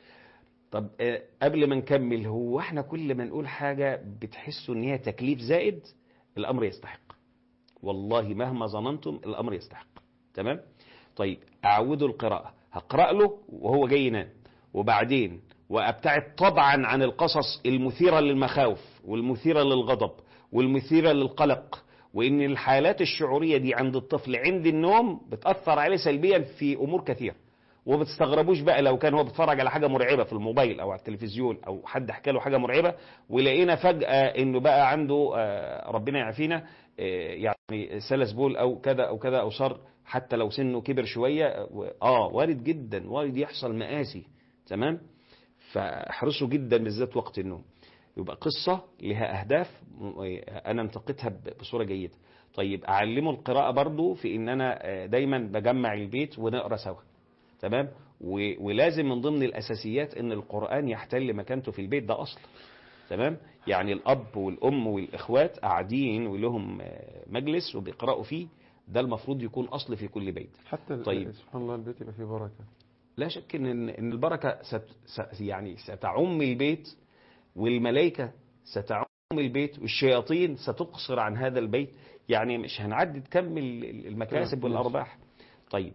طب آه، قبل ما نكمل هو احنا كل ما نقول حاجه بتحسوا ان هي تكليف زائد الامر يستحق والله مهما ظننتم الامر يستحق تمام طيب اعودوا القراءه هقرا له وهو جاي ينام وبعدين وابتعد طبعا عن القصص المثيره للمخاوف والمثيره للغضب والمثيره للقلق وان الحالات الشعوريه دي عند الطفل عند النوم بتاثر عليه سلبيا في امور كثيره وما تستغربوش بقى لو كان هو بيتفرج على حاجه مرعبه في الموبايل او على التلفزيون او حد حكى له حاجه مرعبه ولقينا فجاه انه بقى عنده آه، ربنا يعافينا آه، يعني سلس بول او كذا او كذا او صار حتى لو سنه كبر شويه آه، اه وارد جدا وارد يحصل مآسي تمام فاحرصوا جدا بالذات وقت النوم يبقى قصة لها أهداف م- أنا انتقيتها ب- بصورة جيدة طيب أعلمه القراءة برضو في إن أنا آه، دايما بجمع البيت ونقرأ سوا تمام و- ولازم من ضمن الأساسيات إن القرآن يحتل مكانته في البيت ده أصل تمام يعني الأب والأم والإخوات قاعدين ولهم آه، مجلس وبيقرأوا فيه ده المفروض يكون أصل في كل بيت حتى ال- طيب. سبحان الله البيت يبقى فيه بركة لا شك ان ان البركه ست س- يعني ستعم البيت والملائكه ستعم البيت والشياطين ستقصر عن هذا البيت يعني مش هنعدي تكمل ال- المكاسب ماشي. والارباح طيب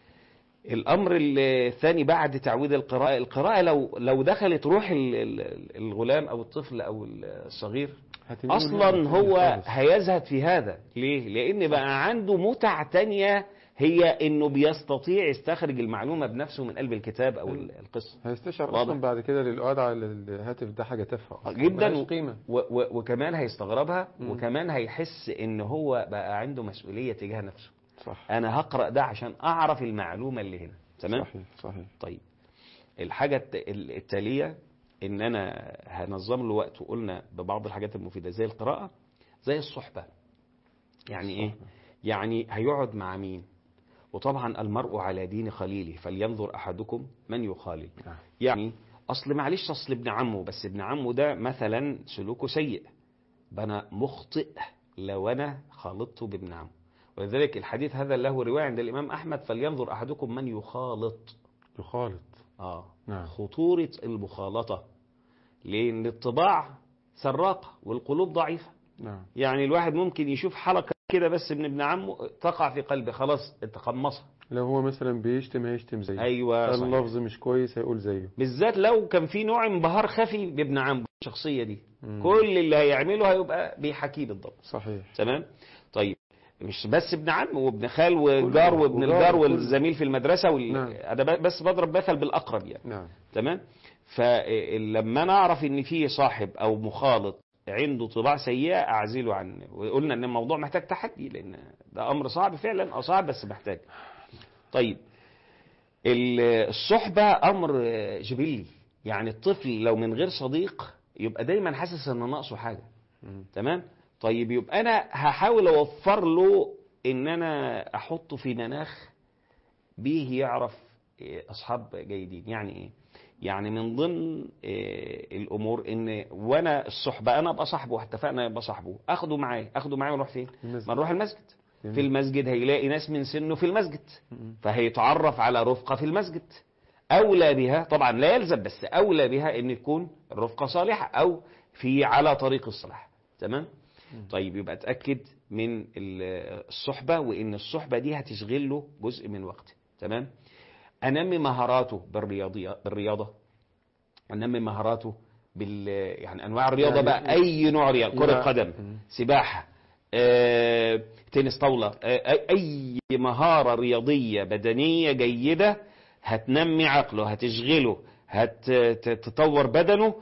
الامر الثاني بعد تعويد القراءه القراءه لو لو دخلت روح ال- ال- الغلام او الطفل او الصغير هتنقله اصلا لعبة هو تانية خالص. هيزهد في هذا ليه لان بقى عنده متع تانية هي انه بيستطيع يستخرج المعلومه بنفسه من قلب الكتاب او ال- القصه هيستشعر واضح. اصلا بعد كده للقعدة على الهاتف ده حاجة تافهة أصلاً. جدا ملهاش قيمة و و وكمان هيستغربها مم. وكمان هيحس ان هو بقى عنده مسؤوليه تجاه نفسه صح انا هقرا ده عشان اعرف المعلومه اللي هنا تمام صحيح صحيح طيب الحاجه الت- ال- التاليه ان انا هنظم له وقت وقلنا ببعض الحاجات المفيده زي القراءه زي الصحبه يعني ايه صحبة. يعني هيقعد مع مين وطبعا المرء على دين خليله فلينظر احدكم من يخالل نعم. يعني اصل معلش اصل ابن عمه بس ابن عمه ده مثلا سلوكه سيء ده انا مخطئ لو انا خالطته بابن عمه ولذلك الحديث هذا له روايه عند الامام احمد فلينظر احدكم من يخالط يخالط اه نعم خطوره المخالطه لان الطباع سراقه والقلوب ضعيفه نعم يعني الواحد ممكن يشوف حركه كده بس من ابن عمه تقع في قلبه خلاص تقمصها لو هو مثلا بيشتم هيشتم زيه ايوه صحيح. اللفظ مش كويس هيقول زيه بالذات لو كان في نوع انبهار خفي بابن عمه الشخصيه دي مم. كل اللي هيعمله هيبقى بيحكيه بالضبط صحيح تمام طيب مش بس ابن عم وابن خال والجار كله. وابن وجار الجار وكله. والزميل في المدرسه وال... نعم. انا ب- بس بضرب مثل بالاقرب يعني نعم تمام فلما نعرف ان في صاحب او مخالط عنده طباع سيئه اعزله عنه وقلنا ان الموضوع محتاج تحدي لان ده امر صعب فعلا اه صعب بس محتاج طيب ال- الصحبه امر جبلي يعني الطفل لو من غير صديق يبقى دايما حاسس ان ناقصه حاجه مم. تمام طيب يبقى انا هحاول اوفر له ان انا احطه في مناخ بيه يعرف إيه، اصحاب جيدين يعني ايه يعني من ضمن إيه، الامور ان وانا الصحبه انا ابقى صاحبه اتفقنا يبقى صاحبه اخده معايا اخده معايا ونروح فين المسجد. ما نروح المسجد جميل. في المسجد هيلاقي ناس من سنه في المسجد مم. فهيتعرف على رفقة في المسجد أولى بها طبعا لا يلزم بس أولى بها أن تكون الرفقة صالحة أو في على طريق الصلاح تمام طيب يبقى اتاكد من ال- الصحبه وان الصحبه دي هتشغل له جزء من وقته تمام انمي مهاراته بالرياضيه بالرياضه انمي مهاراته بال يعني انواع الرياضه يعني- بقى اي نوع رياضه كره يبقى- قدم مم. سباحه آه، تنس طاوله آه، اي مهاره رياضيه بدنيه جيده هتنمي عقله هتشغله هتطور بدنه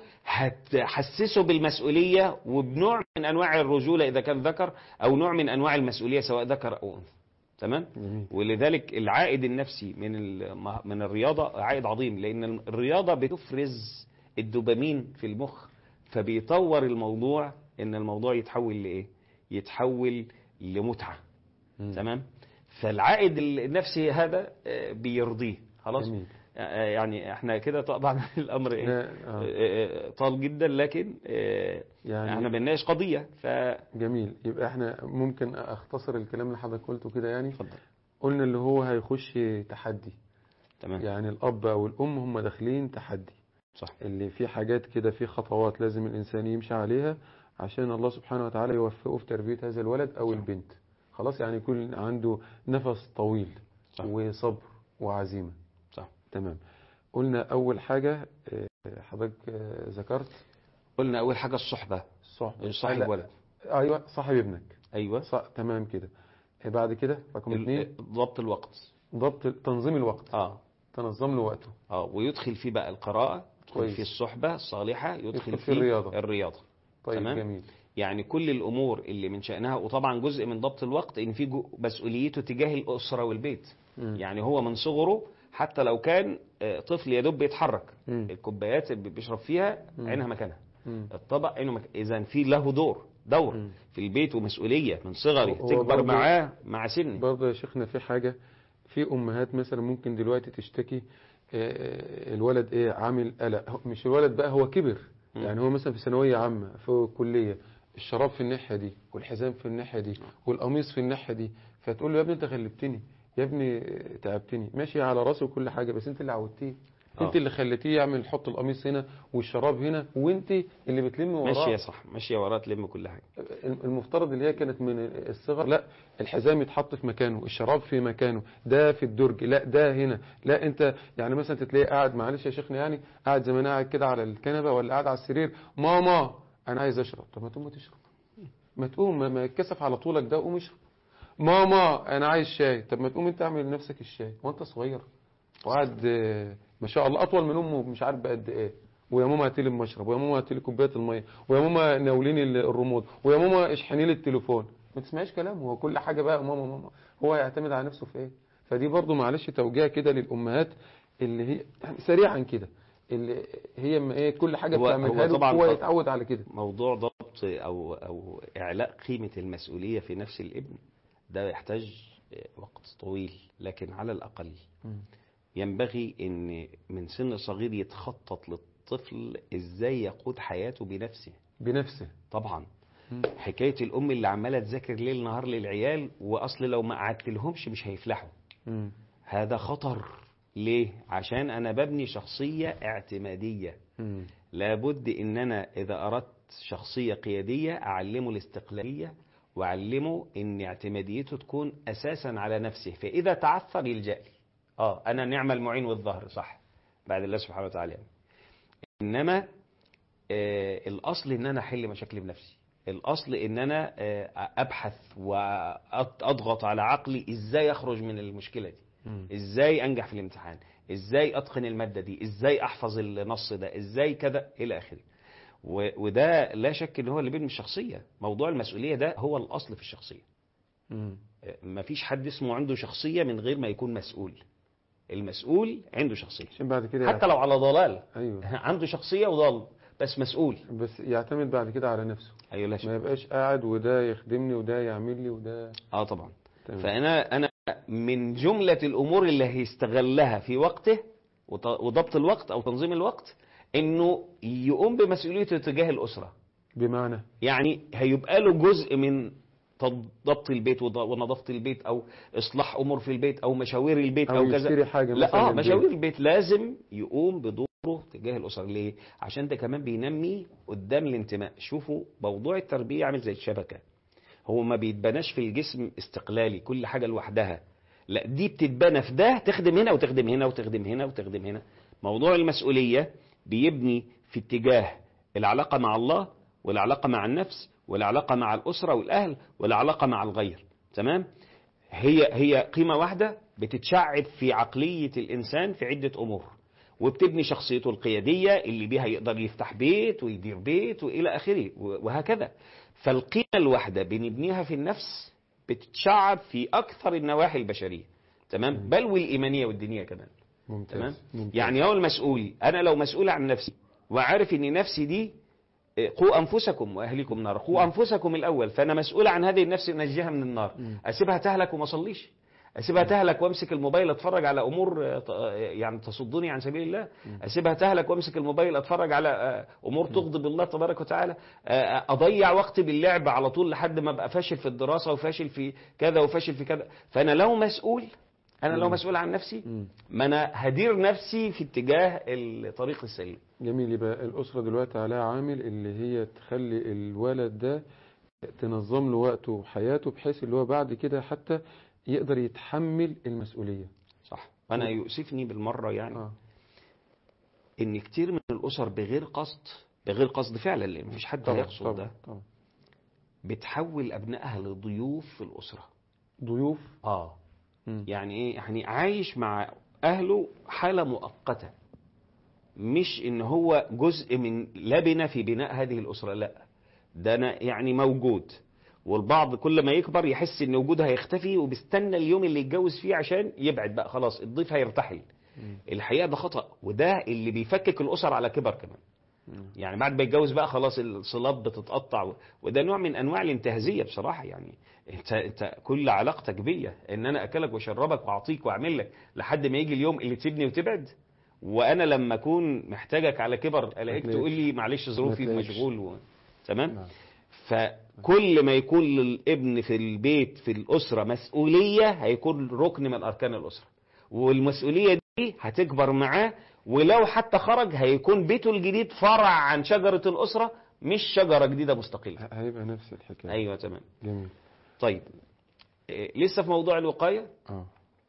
هتحسسه بالمسؤوليه وبنوع من انواع الرجوله اذا كان ذكر او نوع من انواع المسؤوليه سواء ذكر او انثى تمام جميل ولذلك العائد النفسي من الم- من الرياضه عائد عظيم لان الرياضه بتفرز الدوبامين في المخ فبيطور الموضوع ان الموضوع يتحول لايه يتحول لمتعه مم. تمام فالعائد النفسي هذا آه، بيرضيه خلاص جميل آه، يعني احنا كده طبعا الامر ايه لا، آه، آه. آه، طال جدا لكن آه، يعني احنا بنناقش قضيه فاتفضل جميل يبقى احنا ممكن اختصر الكلام اللي حضرتك قلته كده يعني قلنا اللي هو هيخش تحدي تمام يعني الاب او الام هم داخلين تحدي صح اللي في حاجات كده في خطوات لازم الانسان يمشي عليها عشان الله سبحانه وتعالى يوفقه في تربية هذا الولد او صح. البنت خلاص يعني يكون عنده نفس طويل صح. وصبر وعزيمة صح تمام قلنا اول حاجة آه، حضرتك آه، ذكرت قلنا اول حاجه الصحبه الصحبة صاحب لا، ولد ايوه صاحب ابنك ايوه صح تمام كده آه، بعد كده رقم ال- اثنين ضبط الوقت ضبط تنظيم الوقت اه تنظم له وقته اه ويدخل فيه بقى القراءة يدخل كويس. فيه الصحبة الصالحة يدخل, يدخل فيه فيه الرياضة. الرياضة طيب تمام. جميل يعني كل الأمور اللي من شأنها وطبعا جزء من ضبط الوقت إن في جو- مسؤوليته تجاه الأسرة والبيت مم. يعني هو من صغره حتى لو كان آه، طفل يدب بيتحرك مم. الكوبايات اللي بيشرب فيها مم. عينها مكانها مم. الطبق عينه مك... إذا في له دور دور مم. في البيت ومسؤولية من صغري هو تكبر برضه- معاه مع سنه برضه يا شيخنا في حاجة في أمهات مثلا ممكن دلوقتي تشتكي آه، الولد إيه عامل قلق هو- مش الولد بقى هو كبر مم. يعني هو مثلا في ثانوية عامة في كلية الشراب في الناحية دي والحزام في الناحية دي والقميص في الناحية دي فتقول له يا ابني أنت غلبتني يا ابني آه، تعبتني ماشي على راسي وكل حاجة بس أنت اللي عودتيه أنت آه. اللي خليتيه يعمل يحط القميص هنا والشراب هنا وأنت اللي بتلم وراه ماشية صح ماشية وراه تلم كل حاجة المفترض اللي هي كانت من الصغر لا الحزام يتحط في مكانه الشراب في مكانه ده في الدرج لا ده هنا لا انت يعني مثلا تتلاقي قاعد معلش يا شيخنا يعني قاعد زي ما انا قاعد كده على الكنبه ولا قاعد على السرير ماما انا عايز اشرب طب ما تقوم تشرب ما تقوم ما- ما يتكسف على طولك ده قوم اشرب ماما انا عايز شاي طب ما تقوم انت اعمل لنفسك الشاي وانت صغير وقعد آه، ما شاء الله اطول من امه مش عارف بقد ايه ويا ماما هاتي لي المشرب ويا ماما هاتي لي كوبايه الميه ويا ماما ناوليني ال- الريموت ويا ماما اشحني لي التليفون ما تسمعيش كلامه هو كل حاجه بقى ماما ماما هو هيعتمد على نفسه في ايه فدي برضو معلش توجيه كده للامهات اللي هي يعني سريعا كده اللي هي اما ايه كل حاجه هو- بتعملها هو له طبعاً هو طب- يتعود على كده موضوع ضبط او او اعلاء قيمه المسؤوليه في نفس الابن ده يحتاج وقت طويل لكن على الاقل ينبغي ان من سن صغير يتخطط للطفل ازاي يقود حياته بنفسه بنفسه طبعا مم. حكايه الام اللي عماله تذاكر ليل نهار للعيال واصل لو ما قعدت لهمش مش هيفلحوا مم. هذا خطر ليه عشان انا ببني شخصيه اعتماديه مم. لابد ان انا اذا اردت شخصيه قياديه اعلمه الاستقلاليه واعلمه ان اعتماديته تكون اساسا على نفسه فاذا تعثر يلجا لي اه انا نعم المعين والظهر صح بعد الله سبحانه وتعالى يعني. انما آه الاصل ان انا احل مشاكلي بنفسي الاصل ان انا آه ابحث واضغط على عقلي ازاي اخرج من المشكله دي مم. ازاي انجح في الامتحان ازاي اتقن الماده دي ازاي احفظ النص ده ازاي كذا الى اخره و- وده لا شك ان هو اللي بيبني الشخصيه موضوع المسؤوليه ده هو الاصل في الشخصيه مم. ما فيش حد اسمه عنده شخصيه من غير ما يكون مسؤول المسؤول عنده شخصيه عشان بعد كده حتى لو على ضلال ايوه عنده شخصيه وضال بس مسؤول بس يعتمد بعد كده على نفسه ايوه لا ما شك يبقاش قاعد وده يخدمني وده يعمل لي وده اه طبعا تمام. فانا انا من جمله الامور اللي هيستغلها في وقته وط- وضبط الوقت او تنظيم الوقت انه يقوم بمسؤوليته تجاه الاسره بمعنى يعني هيبقى له جزء من تض- ضبط البيت وض- ونظافه البيت او اصلاح امور في البيت او مشاوير البيت او, او كذا يشتري حاجه لا مثلا اه للبيت. مشاوير البيت لازم يقوم بدور دوره تجاه الاسر ليه عشان ده كمان بينمي قدام الانتماء شوفوا موضوع التربيه عامل زي الشبكه هو ما بيتبناش في الجسم استقلالي كل حاجه لوحدها لا دي بتتبنى في ده تخدم هنا وتخدم هنا وتخدم هنا وتخدم هنا موضوع المسؤوليه بيبني في اتجاه العلاقه مع الله والعلاقه مع النفس والعلاقه مع الاسره والاهل والعلاقه مع الغير تمام هي هي قيمه واحده بتتشعب في عقليه الانسان في عده امور وبتبني شخصيته القياديه اللي بيها يقدر يفتح بيت ويدير بيت والى اخره وهكذا فالقيمه الواحده بنبنيها في النفس بتتشعب في اكثر النواحي البشريه تمام بل والايمانيه والدينيه كمان ممتاز تمام ممتاز. يعني هو المسؤول انا لو مسؤول عن نفسي وعارف ان نفسي دي إيه، قوا انفسكم واهليكم نار قوا انفسكم الاول فانا مسؤول عن هذه النفس انجيها من النار مم. اسيبها تهلك وما اصليش اسيبها تهلك وامسك الموبايل اتفرج على امور آه، ت- آه، يعني تصدني عن سبيل الله اسيبها تهلك وامسك الموبايل اتفرج على آه، امور تغضب الله تبارك وتعالى آه، اضيع وقتي باللعب على طول لحد ما ابقى فاشل في الدراسه وفاشل في كذا وفاشل في كذا فانا لو مسؤول انا لو مم. مسؤول عن نفسي مم. ما انا هدير نفسي في اتجاه الطريق السليم جميل يبقى الأسرة دلوقتي عليها عامل اللي هي تخلي الولد ده تنظم له وقته وحياته بحيث اللي هو بعد كده حتى يقدر يتحمل المسؤولية صح وانا يؤسفني بالمره يعني اه ان كتير من الاسر بغير قصد بغير قصد فعلا لان مفيش حد طبعا هيقصد طبعا ده طبعا بتحول ابنائها لضيوف في الاسره ضيوف اه مم. يعني ايه يعني عايش مع اهله حاله مؤقته مش ان هو جزء من لبنه في بناء هذه الاسره لا ده انا يعني موجود والبعض كل ما يكبر يحس ان وجوده هيختفي وبيستنى اليوم اللي يتجوز فيه عشان يبعد بقى خلاص الضيف هيرتحل مم. الحقيقه ده خطا وده اللي بيفكك الاسر على كبر كمان مم. يعني بعد ما يتجوز بقى خلاص الصلات بتتقطع و- وده نوع من انواع الانتهازيه بصراحه يعني انت انت كل علاقتك بيا ان انا اكلك واشربك واعطيك واعمل لك لحد ما يجي اليوم اللي تسيبني وتبعد وانا لما اكون محتاجك على كبر الاقيك تلاقيش. تقول لي معلش ظروفي ما تلاقيش. مشغول و... تمام نعم. فكل ما يكون للابن في البيت في الاسره مسؤوليه هيكون ركن من اركان الاسره والمسؤوليه دي هتكبر معاه ولو حتى خرج هيكون بيته الجديد فرع عن شجره الاسره مش شجره جديده مستقله ه- هيبقى نفس الحكاية ايوه تمام جميل طيب إيه، لسه في موضوع الوقايه اه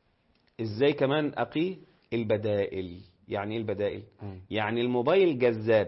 ازاي كمان اقي البدائل يعني ايه البدائل مم. يعني الموبايل جذاب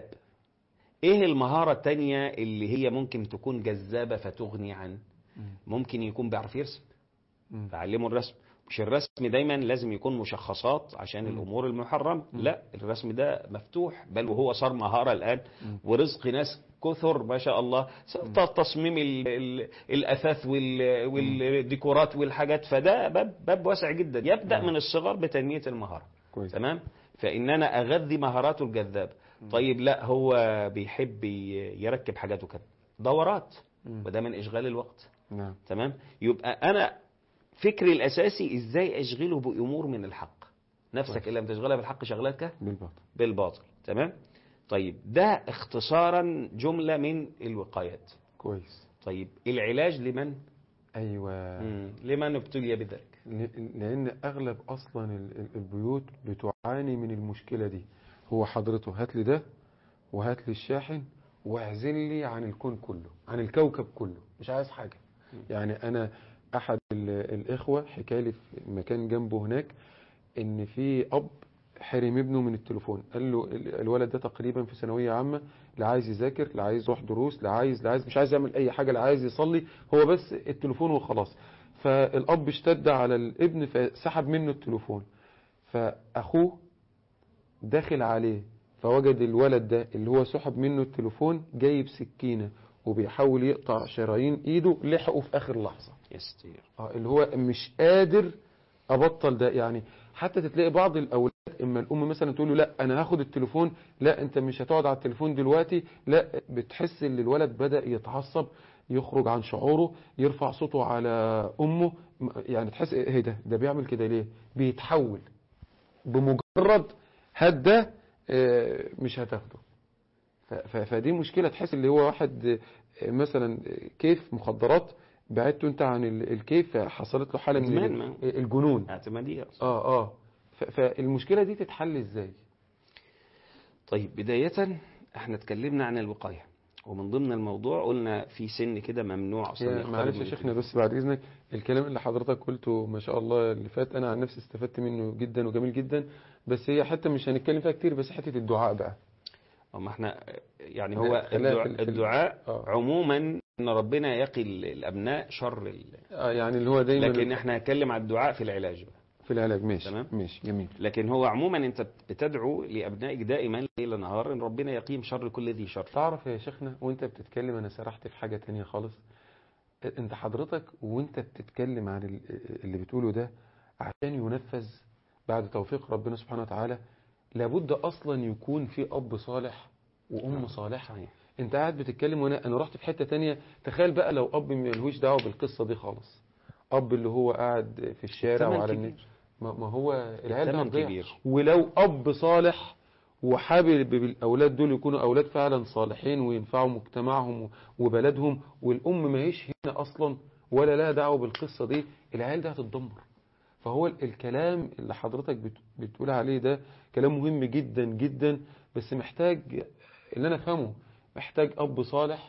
ايه المهارة التانية اللي هي ممكن تكون جذابة فتغني عن مم. ممكن يكون بيعرف يرسم مم. فعلمه الرسم مش الرسم دايما لازم يكون مشخصات عشان مم. الامور المحرمة مم. لا الرسم ده مفتوح بل وهو صار مهارة الان مم. ورزق ناس كثر ما شاء الله سواء تصميم ال ال الاثاث وال والديكورات والحاجات فده باب باب واسع جدا يبدا نعم. من الصغر بتنميه المهاره كويس تمام فان انا اغذي مهاراته الجذابه طيب لا هو بيحب ي- يركب حاجات وكده دورات مم. وده من اشغال الوقت نعم تمام يبقى انا فكري الاساسي ازاي اشغله بامور من الحق نفسك كويس. ان لم تشغلها بالحق شغلتك بالباطل بالباطل تمام طيب ده اختصارا جمله من الوقايات كويس طيب العلاج لمن ايوه مم. لمن ابتلي بذلك ل- لان اغلب اصلا ال- ال- البيوت بتعاني من المشكله دي هو حضرته هات لي ده وهات لي الشاحن واعزل لي عن الكون كله عن الكوكب كله مش عايز حاجه يعني انا احد ال- الاخوه حكى لي في مكان جنبه هناك ان في اب حرم ابنه من التليفون قال له ال- الولد ده تقريبا في ثانويه عامه لا عايز يذاكر لا عايز يروح دروس لا عايز لا عايز مش عايز يعمل اي حاجه لا عايز يصلي هو بس التليفون وخلاص فالاب اشتد على الابن فسحب منه التليفون فاخوه داخل عليه فوجد الولد ده اللي هو سحب منه التليفون جايب سكينه وبيحاول يقطع شرايين ايده لحقه في اخر لحظه يستير اه اللي هو مش قادر ابطل ده يعني حتى تتلاقي بعض الاولاد اما الام مثلا تقول له لا انا هاخد التليفون لا انت مش هتقعد على التليفون دلوقتي لا بتحس ان الولد بدا يتعصب يخرج عن شعوره يرفع صوته على امه م- يعني تحس ايه ده ده بيعمل كده ليه بيتحول بمجرد هات ده آه، مش هتاخده ف- ف- فدي مشكله تحس اللي هو واحد آه، مثلا كيف مخدرات بعدته انت عن ال- الكيف حصلت له حاله من إدمان، ال- الجنون اعتمادية اه اه ف- فالمشكله دي تتحل ازاي طيب بداية احنا اتكلمنا عن الوقاية ومن ضمن الموضوع قلنا في سن كده ممنوع اصلا يا يختلط معلش من يا شيخنا التليفون. بس بعد اذنك الكلام اللي حضرتك قلته ما شاء الله اللي فات انا عن نفسي استفدت منه جدا وجميل جدا بس هي حتى مش هنتكلم فيها كتير بس حته الدعاء بقى اما احنا يعني لا، هو خليها الدعاء, في ال- في ال- الدعاء آه. عموما ان ربنا يقي ال- الابناء شر ال... آه يعني اللي هو دايما لكن احنا هنتكلم على الدعاء في العلاج بقى. في العلاج ماشي تمام. ماشي جميل لكن هو عموما انت بتدعو لابنائك دائما ليل نهار ان ربنا يقيم شر كل ذي شر تعرف يا شيخنا وانت بتتكلم انا سرحت في حاجة تانية خالص انت حضرتك وانت بتتكلم عن ال- اللي بتقوله ده عشان ينفذ بعد توفيق ربنا سبحانه وتعالى لابد اصلا يكون في اب صالح وام صالحة صحيح انت قاعد بتتكلم وانا انا رحت في حتة تانية تخيل بقى لو اب ملهوش دعوة بالقصة دي خالص اب اللي هو قاعد في الشارع الثمن وعلى كبير. النت ما ما هو العيال ده الثمن هتضيع. كبير. ولو اب صالح وحابب بالاولاد دول يكونوا اولاد فعلا صالحين وينفعوا مجتمعهم وبلدهم والام ما هيش هنا اصلا ولا لها دعوه بالقصه دي العيال دي هتتدمر فهو ال- الكلام اللي حضرتك بت- بتقول عليه ده كلام مهم جدا جدا بس محتاج اللي انا افهمه محتاج اب صالح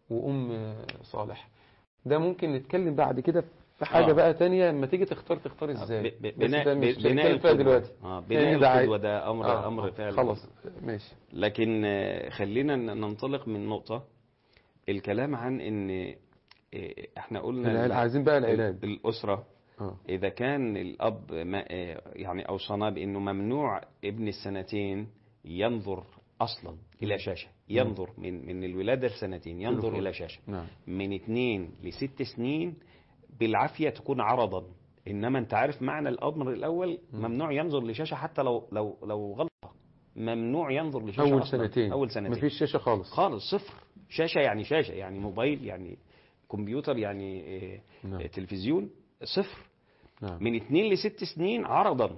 وام صالح ده ممكن نتكلم بعد كده في حاجه آه. بقى تانية لما تيجي تختار تختار ازاي ب- ب- بس بناء ده مش ب- بناء هنتكلم فيها القدوة. دلوقتي اه بناء يعني ده عاي- القدوة ده امر آه، امر آه، فعلا خلاص ماشي لكن آه، خلينا ن- ننطلق من نقطة الكلام عن ان آه، احنا قلنا العلاج ال- عايزين بقى العلاج الأسرة اه إذا كان الأب ما آه، يعني أوصانا بأنه ممنوع ابن السنتين ينظر أصلا إلى شاشة ينظر من من الولادة لسنتين ينظر تليفون. إلى شاشة نعم من اثنين لست سنين بالعافية تكون عرضا إنما أنت عارف معنى الأمر الأول مم. ممنوع ينظر لشاشة حتى لو لو لو غلطة ممنوع ينظر لشاشة اول أصلاً. سنتين أول سنتين مفيش شاشه خالص خالص صفر شاشة يعني شاشة يعني موبايل يعني كمبيوتر يعني آه، نعم آه، تلفزيون صفر نعم من 2 ل 6 سنين عرضا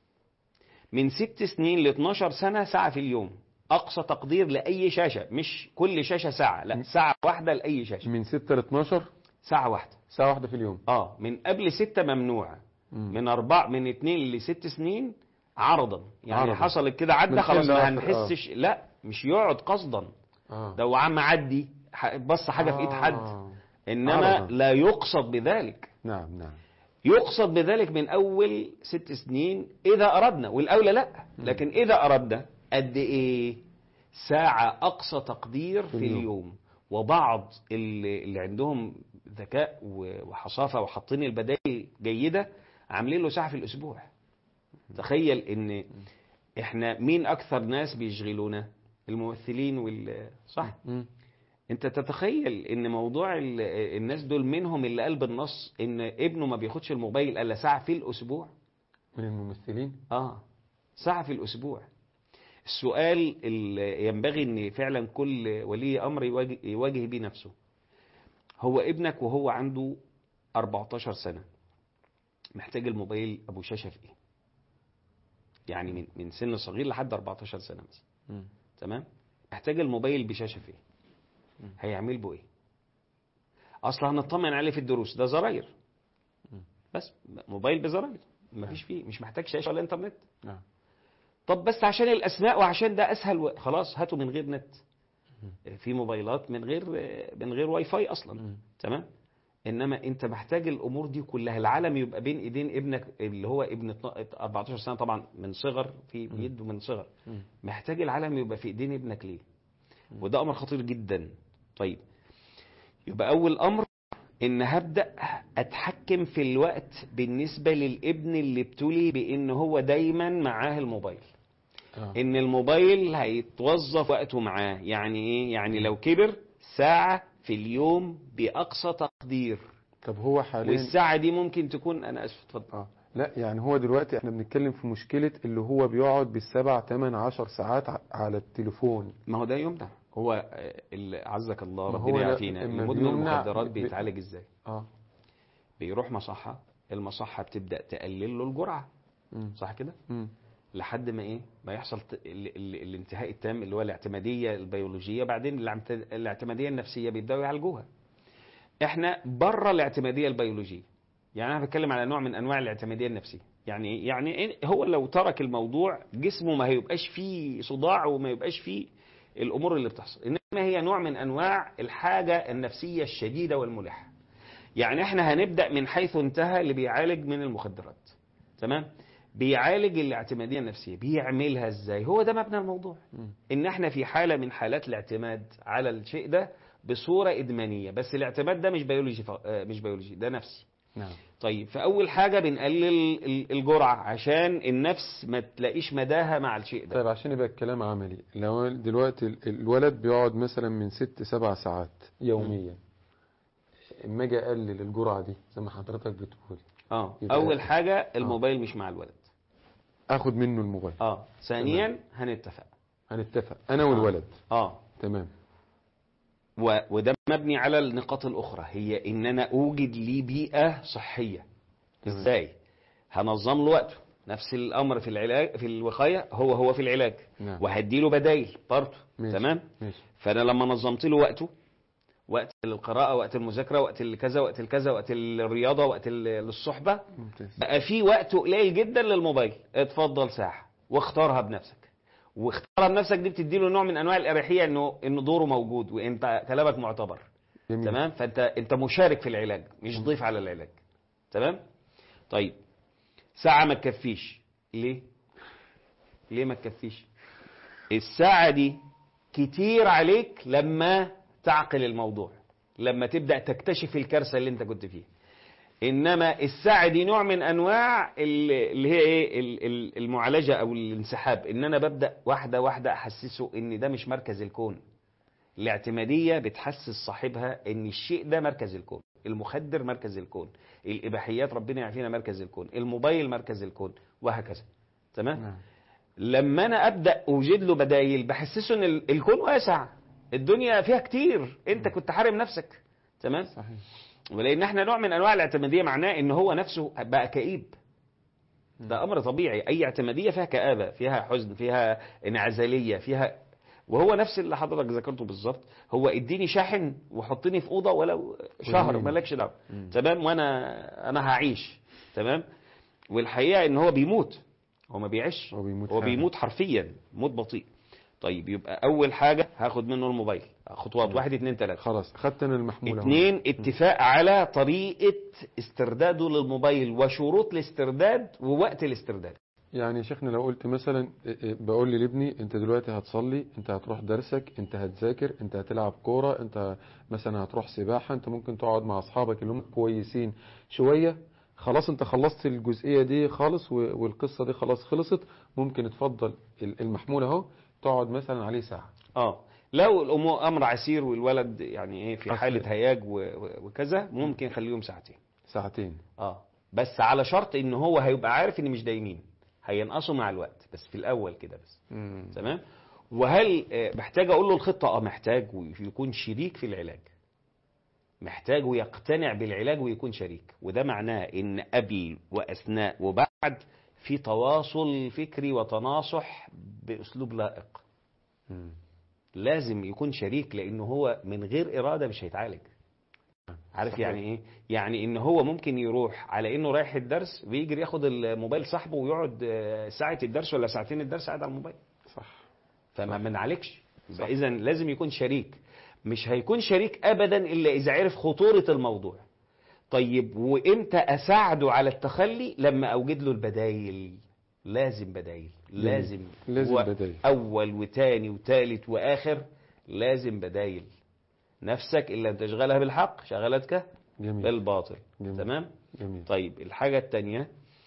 من 6 سنين ل 12 سنة ساعة في اليوم أقصى تقدير لأي شاشة مش كل شاشة ساعة لا ساعة واحدة لأي شاشة من 6 ل 12 ساعة واحدة ساعه واحده في اليوم اه من قبل 6 ممنوع مم. من أربع من 2 ل 6 سنين عرضا يعني عرضاً. حصلت كده من عدى خلاص حين ما لآخر، هنحسش لا مش يقعد قصدا اه ده هو عم عدي ح- بص حاجة في إيد حد آه. إنما عرضاً. لا يقصد بذلك نعم نعم يقصد بذلك من أول ست سنين إذا أردنا والأولى لا لكن إذا أردنا قد إيه ساعة أقصى تقدير في اليوم. اليوم وبعض اللي, اللي عندهم ذكاء و- وحصافة وحاطين البدائل جيدة عاملين له ساعة في الأسبوع تخيل إن إحنا مين أكثر ناس بيشغلونا الممثلين وال صح مم. انت تتخيل ان موضوع ال- الناس دول منهم اللي قال بالنص ان ابنه ما بياخدش الموبايل الا ساعه في الاسبوع من الممثلين اه ساعه في الاسبوع السؤال اللي ينبغي ان فعلا كل ولي امر يواجه, يواجه بيه نفسه هو ابنك وهو عنده 14 سنه محتاج الموبايل ابو شاشه في ايه يعني من من سن صغير لحد 14 سنه مثلا مم. تمام محتاج الموبايل بشاشه فيه هيعمل به ايه اصلا هنطمن عليه في الدروس ده زراير مم. بس موبايل بزراير مفيش فيه مش محتاج شاشه ولا انترنت نعم طب بس عشان الاسماء وعشان ده اسهل و... خلاص هاتوا من غير نت في موبايلات من غير من غير واي فاي اصلا مم. تمام انما انت محتاج الامور دي كلها العالم يبقى بين ايدين ابنك اللي هو ابن 14 سنه طبعا من صغر في بيده من صغر مم. محتاج العالم يبقى في ايدين ابنك ليه وده امر خطير جدا طيب يبقى اول امر ان هبدا اتحكم في الوقت بالنسبه للابن اللي ابتلي بان هو دايما معاه الموبايل آه. ان الموبايل هيتوظف وقته معاه يعني ايه يعني لو كبر ساعه في اليوم باقصى تقدير طب هو حاليا والساعه دي ممكن تكون انا اسف اتفضل اه لا يعني هو دلوقتي احنا بنتكلم في مشكلة اللي هو بيقعد بالسبع تمن عشر ساعات ع- على التليفون ما هو ده يمنع هو آه، اللي عزك الله ما هو ربنا لا- يعافينا إما المدمن بيمنع المخدرات ب- بيتعالج ازاي اه بيروح مصحة المصحة بتبدأ تقلل له الجرعة مم. صح كده مم. لحد ما ايه ما يحصل ت... ال... ال... الانتهاء التام اللي هو الاعتمادية البيولوجية بعدين الاعت... الاعتمادية النفسية بيبدأوا يعالجوها احنا بره الاعتمادية البيولوجية يعني انا بتكلم على نوع من انواع الاعتمادية النفسية يعني إيه؟ يعني إيه؟ هو لو ترك الموضوع جسمه ما هيبقاش فيه صداع وما يبقاش فيه الامور اللي بتحصل انما هي نوع من انواع الحاجه النفسيه الشديده والملحه يعني احنا هنبدا من حيث انتهى اللي بيعالج من المخدرات تمام بيعالج الاعتماديه النفسيه بيعملها ازاي هو ده مبنى الموضوع مم. ان احنا في حاله من حالات الاعتماد على الشيء ده بصوره ادمانيه بس الاعتماد ده مش بيولوجي ف... آه، مش بيولوجي ده نفسي نعم طيب فاول حاجه بنقلل ال- الجرعه عشان النفس ما تلاقيش مداها مع الشيء ده طيب عشان يبقى الكلام عملي لو دلوقتي ال- الولد بيقعد مثلا من ست سبع ساعات يوميا اما اجي اقلل الجرعه دي زي ما حضرتك بتقول اه يبقى- اول حاجه الموبايل مش مع الولد اخد منه الموبايل اه ثانيا هنتفق هنتفق انا والولد اه تمام و... وده مبني على النقاط الاخرى هي ان انا اوجد لي بيئه صحيه تمام. ازاي هنظم له وقته نفس الامر في العلاج في الوقايه هو هو في العلاج نعم وهدي له بدايل برضه ماشي. تمام ماشي فانا لما نظمت له وقته وقت القراءه وقت المذاكره وقت الكذا وقت الكذا وقت الرياضه وقت ال- الصحبه ممتاز بقى في وقت قليل جدا للموبايل اتفضل ساعه واختارها بنفسك واختارها بنفسك دي بتدي له نوع من انواع الاريحيه انه انه دوره موجود وانت كلامك معتبر جميل تمام فانت انت مشارك في العلاج مش ضيف على العلاج تمام طيب ساعه ما تكفيش ليه ليه ما تكفيش الساعه دي كتير عليك لما تعقل الموضوع لما تبدا تكتشف الكارثه اللي انت كنت فيها انما الساعه دي نوع من انواع ال- اللي هي ايه ال- ال- المعالجه او الانسحاب ان انا ببدا واحده واحده احسسه ان ده مش مركز الكون الاعتماديه بتحسس صاحبها ان الشيء ده مركز الكون المخدر مركز الكون الاباحيات ربنا يعافينا مركز الكون الموبايل مركز الكون وهكذا تمام نعم لما انا ابدا اوجد له بدايل بحسسه ان ال- الكون واسع الدنيا فيها كتير انت كنت حارم نفسك تمام صحيح ولان احنا نوع من انواع الاعتماديه معناه ان هو نفسه بقى كئيب ده امر طبيعي اي اعتماديه فيها كابه فيها حزن فيها انعزاليه فيها وهو نفس اللي حضرتك ذكرته بالظبط هو اديني شاحن وحطني في اوضه ولو شهر جميل. مالكش دعوه مم. تمام وانا انا هعيش تمام والحقيقه ان هو بيموت هو ما بيعيش هو بيموت هو فعلا. بيموت حرفيا موت بطيء طيب يبقى اول حاجه هاخد منه الموبايل خطوات مم. واحد اتنين تلاته خلاص خدت انا المحمول اهو. اتنين اتفاق على طريقة استرداده للموبايل وشروط الاسترداد ووقت الاسترداد يعني يا شيخنا لو قلت مثلا إيه إيه بقول لي لابني انت دلوقتي هتصلي انت هتروح درسك انت هتذاكر انت هتلعب كوره انت مثلا هتروح سباحه انت ممكن تقعد مع اصحابك اللي هم كويسين شويه خلاص انت خلصت الجزئيه دي خالص و- والقصه دي خلاص خلصت ممكن تفضل ال- المحمول اهو تقعد مثلا عليه ساعه اه لو الامور امر عسير والولد يعني ايه في أصل. حالة هياج و- و- وكذا ممكن خليهم ساعتين ساعتين اه بس على شرط ان هو هيبقى عارف ان مش دايمين هينقصوا مع الوقت بس في الاول كده بس تمام وهل آه، محتاج اقول له الخطه اه محتاج ويكون شريك في العلاج محتاج ويقتنع بالعلاج ويكون شريك وده معناه ان قبل واثناء وبعد في تواصل فكري وتناصح باسلوب لائق مم. لازم يكون شريك لانه هو من غير اراده مش هيتعالج عارف صحيح. يعني ايه يعني ان هو ممكن يروح على انه رايح الدرس ويجري ياخد الموبايل صاحبه ويقعد آه، ساعه الدرس ولا ساعتين الدرس قاعد على الموبايل صح فما بنعالجش صح. يبقى اذا لازم يكون شريك مش هيكون شريك ابدا الا اذا عرف خطوره الموضوع طيب وامتى اساعده على التخلي لما اوجد له البدايل لازم بدايل لازم لازم و- بدايل. اول وتاني وتالت واخر لازم بدايل نفسك ان لم تشغلها بالحق شغلتك جميل بالباطل جميل. تمام جميل طيب الحاجة التانية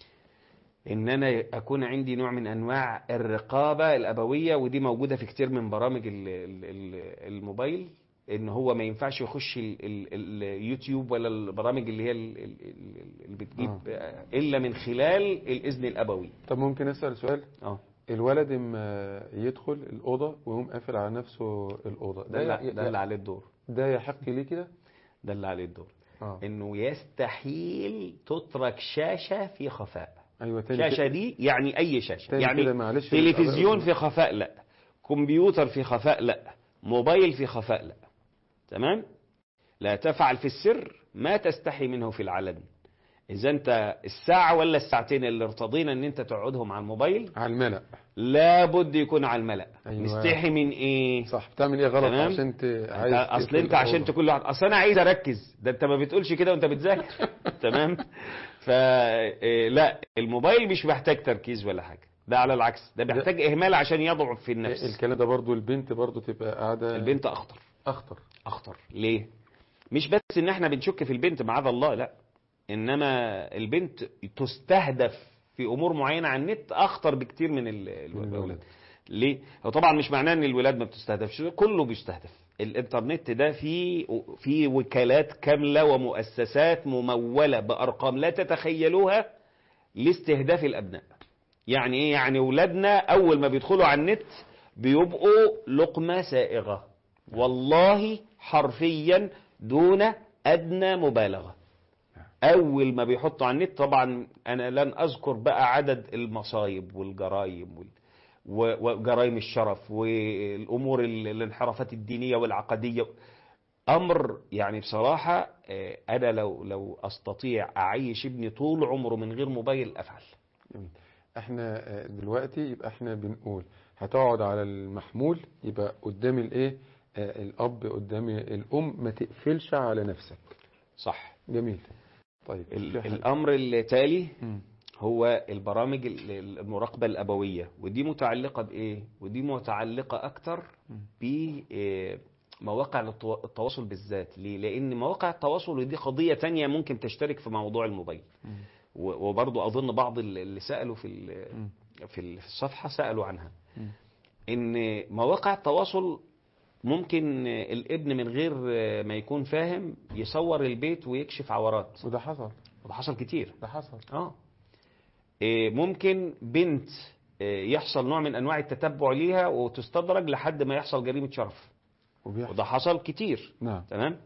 ان انا اكون عندي نوع من انواع الرقابة الابوية ودي موجودة في كتير من برامج ال- ال- ال- الموبايل ان هو ما ينفعش يخش ال- ال- اليوتيوب ولا البرامج اللي هي ال- ال- ال- اللي بتجيب الا من خلال الاذن الابوي طب ممكن اسال سؤال اه الولد اما يدخل الاوضه ويقوم قافل على نفسه الاوضه ده اللي, ي- ده اللي عليه الدور ده يحق ليه كده ده اللي عليه الدور اه انه يستحيل تترك شاشة في خفاء ايوه تاني شاشة كده- دي يعني أي شاشة تاني يعني كده معلش تلفزيون في خفاء لا كمبيوتر في خفاء لا موبايل في خفاء لا تمام لا تفعل في السر ما تستحي منه في العلن اذا انت الساعه ولا الساعتين اللي ارتضينا ان انت تقعدهم على الموبايل على الملأ لابد يكون على الملأ أيوة. مستحي من ايه صح بتعمل ايه غلط تمام. عشان ت... انت اصل تقفل انت عشان الأوضة. تكون لوحدك اصل انا عايز اركز ده انت ما بتقولش كده وانت بتذاكر تمام فلا الموبايل مش محتاج تركيز ولا حاجه ده على العكس ده بيحتاج اهمال عشان يضعف في النفس الكلام ده برضو البنت برضو تبقى قاعدة البنت اخطر اخطر اخطر ليه مش بس ان احنا بنشك في البنت معاذ الله لا انما البنت تستهدف في امور معينه على النت اخطر بكتير من ال- ال- من الولاد الولاد. ليه هو طبعا مش معناه ان الولاد ما بتستهدفش كله بيستهدف الانترنت ده فيه في وكالات كامله ومؤسسات مموله بارقام لا تتخيلوها لاستهداف الابناء يعني ايه يعني اولادنا اول ما بيدخلوا على النت بيبقوا لقمه سائغه والله حرفيا دون ادنى مبالغه اول ما بيحطوا على النت طبعا انا لن اذكر بقى عدد المصايب والجرائم وال- و- وجرائم الشرف والامور ال- الانحرافات الدينيه والعقديه امر يعني بصراحه آه، انا لو لو استطيع اعيش ابني طول عمره من غير موبايل افعل جميل. احنا آه، دلوقتي يبقى احنا بنقول هتقعد على المحمول يبقى قدام الايه آه، الاب قدام الام ما تقفلش على نفسك صح جميل طيب ال- في حاجة. الامر التالي مم. هو البرامج ال- ال- المراقبة الأبوية ودي متعلقة بإيه؟ ودي متعلقة أكتر بمواقع التواصل بالذات ليه؟ لأن مواقع التواصل ودي قضية تانية ممكن تشترك في موضوع الموبايل مم. و- وبرضو أظن بعض ال- اللي سألوا في ال- مم. في ال- في الصفحة سألوا عنها مم. إن مواقع التواصل ممكن الابن من غير ما يكون فاهم يصور البيت ويكشف عورات وده حصل وده حصل كتير ده حصل اه إيه، ممكن بنت إيه، يحصل نوع من انواع التتبع ليها وتستدرج لحد ما يحصل جريمه شرف وبيحصل وده حصل كتير نعم تمام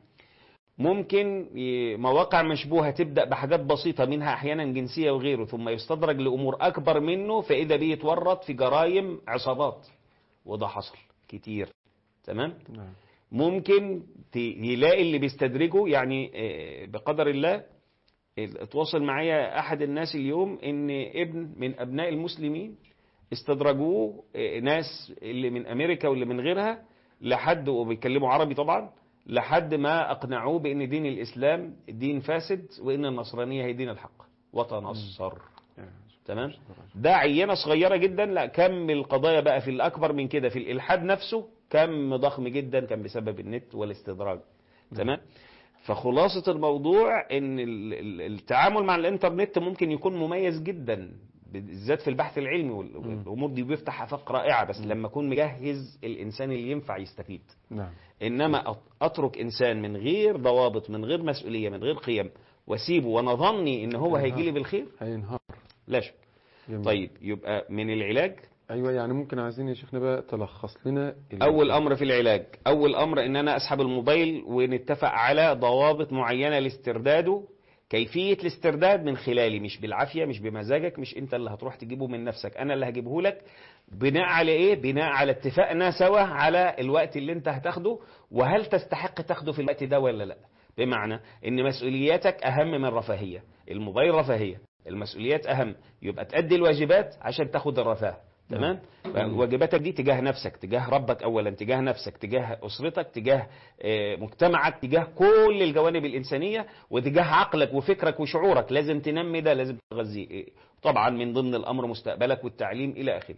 ممكن ي- مواقع مشبوهه تبدا بحاجات بسيطه منها احيانا جنسيه وغيره ثم يستدرج لامور اكبر منه فاذا به يتورط في جرائم عصابات وده حصل كتير تمام نعم ممكن ت- يلاقي اللي بيستدرجه يعني آه، بقدر الله اتواصل معايا احد الناس اليوم ان ابن من ابناء المسلمين استدرجوه آه، ناس اللي من امريكا واللي من غيرها لحد وبيتكلموا عربي طبعا لحد ما اقنعوه بان دين الاسلام دين فاسد وان النصرانيه هي دين الحق وتنصر تمام ده عينه صغيره جدا لا كم القضايا بقى في الاكبر من كده في الالحاد نفسه كم ضخم جدا كان بسبب النت والاستدراج تمام فخلاصة الموضوع ان ال- ال- التعامل مع الانترنت ممكن يكون مميز جدا بالذات في البحث العلمي وال- والامور دي بيفتح افاق رائعه بس لما اكون مجهز الانسان اللي ينفع يستفيد نعم انما أت- اترك انسان من غير ضوابط من غير مسؤوليه من غير قيم واسيبه وانا ظني ان هو هيجي لي بالخير هينهار لا شك جميل. طيب يبقى من العلاج ايوه يعني ممكن عايزين يا شيخنا بقى تلخص لنا ال- اول امر في العلاج اول امر ان انا اسحب الموبايل ونتفق على ضوابط معينه لاسترداده كيفيه الاسترداد من خلالي مش بالعافيه مش بمزاجك مش انت اللي هتروح تجيبه من نفسك انا اللي هجيبه لك بناء على ايه بناء على اتفاقنا سوا على الوقت اللي انت هتاخده وهل تستحق تاخده في الوقت ده ولا لا بمعنى ان مسؤولياتك اهم من رفاهيه الموبايل رفاهيه المسؤوليات اهم يبقى تأدي الواجبات عشان تاخد الرفاه تمام واجباتك دي تجاه نفسك تجاه ربك اولا تجاه نفسك تجاه اسرتك تجاه آه، مجتمعك تجاه كل الجوانب الانسانيه وتجاه عقلك وفكرك وشعورك لازم تنمي ده لازم تغذيه طبعا من ضمن الامر مستقبلك والتعليم الى اخره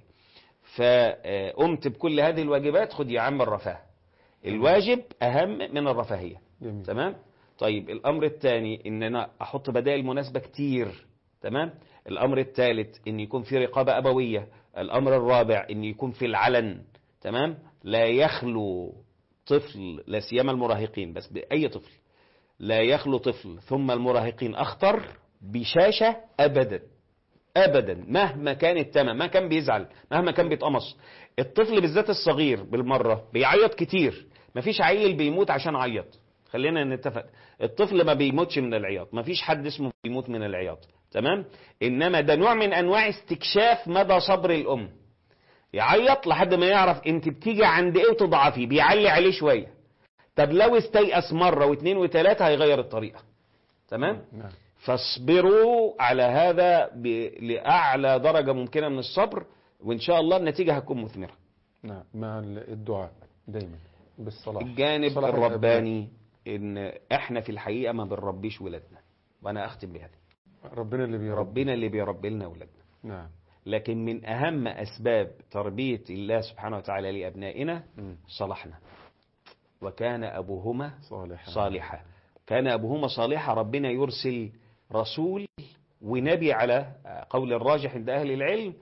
فقمت بكل هذه الواجبات خد يا عم الرفاه الواجب اهم من الرفاهيه جميل تمام طيب الامر الثاني ان انا احط بدائل مناسبه كتير تمام الامر الثالث ان يكون في رقابه ابويه الامر الرابع ان يكون في العلن تمام لا يخلو طفل لا سيما المراهقين بس باي طفل لا يخلو طفل ثم المراهقين اخطر بشاشه ابدا ابدا مهما كان التمام ما كان بيزعل مهما كان بيتقمص الطفل بالذات الصغير بالمره بيعيط كتير مفيش عيل بيموت عشان عيط خلينا نتفق الطفل ما بيموتش من العياط مفيش حد اسمه بيموت من العياط تمام انما ده نوع من انواع استكشاف مدى صبر الام يعيط لحد ما يعرف انت بتيجي عند ايه وتضعفي بيعلي عليه شويه طب لو استيأس مره واثنين وثلاثه هيغير الطريقه تمام نعم فاصبروا على هذا ب... لأعلى درجة ممكنة من الصبر وإن شاء الله النتيجة هتكون مثمرة نعم مع الدعاء دايما بالصلاة الجانب صلاح الرباني إن إحنا في الحقيقة ما بنربيش ولادنا وأنا أختم بهذا الأبناء. ربنا اللي بيربي ربنا اللي بيربي لنا ولادنا نعم لكن من أهم أسباب تربية الله سبحانه وتعالى لأبنائنا مم. صلحنا وكان أبوهما صالح صالحا كان أبوهما صالحا ربنا يرسل رسول ونبي على قول الراجح عند أهل العلم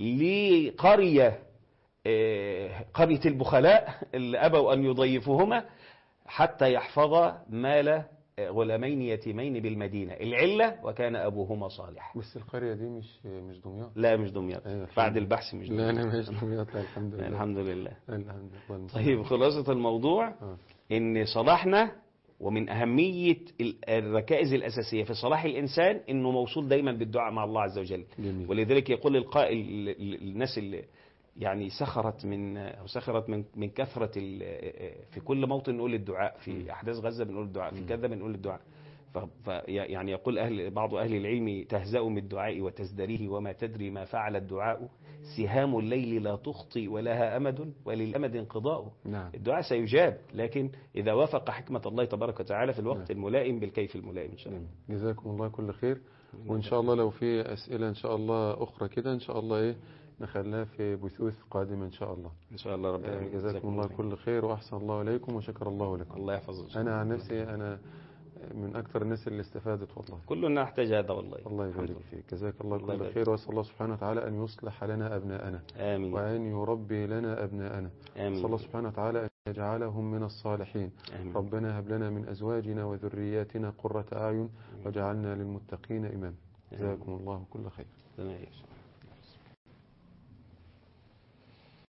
لقرية آه، قرية البخلاء اللي أبوا أن يضيفوهما حتى يحفظ مال آه، غلامين يتيمين بالمدينة العلة وكان أبوهما صالح بس القرية دي مش مش دمياط لا مش دمياط أيوة، الحمد بعد لله. البحث مش لا دمياط أنا مش دمياط لا الحمد لله الحمد لله الحمد لله المستعان. طيب خلاصة الموضوع آه. ان صلاحنا ومن أهمية ال- الركائز الأساسية في صلاح الإنسان إنه موصول دايما بالدعاء مع الله عز وجل جميل ولذلك يقول القائل ال- ال- الناس اللي يعني سخرت من أو سخرت من من كثرة ال- في كل موطن نقول الدعاء في أحداث غزة بنقول الدعاء في كذا بنقول الدعاء ف ف- يعني يقول أهل بعض أهل العلم تهزأ من الدعاء وتزدريه وما تدري ما فعل الدعاء سهام الليل لا تخطي ولها أمد وللأمد انقضاء نعم الدعاء سيجاب لكن إذا وافق حكمة الله تبارك وتعالى في الوقت نعم. الملائم بالكيف الملائم إن شاء الله جميل. جزاكم الله كل خير وإن شاء الله لو في أسئلة إن شاء الله أخرى كده إن شاء الله إيه نخليها في بثوث قادمة إن شاء الله إن شاء الله ربنا آه، يعين. جزاكم الله كل خير وأحسن الله إليكم وشكر الله لكم الله يحفظك أنا عن نفسي أنا من أكثر الناس اللي استفادت والله كلنا نحتاج هذا والله الله الحمد يبارك لله. فيك جزاك الله الله كل يبارك خير وأسأل الله سبحانه وتعالى أن يصلح لنا أبناءنا آمين وأن يربي لنا أبناءنا آمين أسأل الله سبحانه وتعالى أن يجعلهم من الصالحين آمين ربنا هب لنا من أزواجنا وذرياتنا قرة أعين واجعلنا للمتقين إماما جزاكم الله كل خير ربنا يعيش.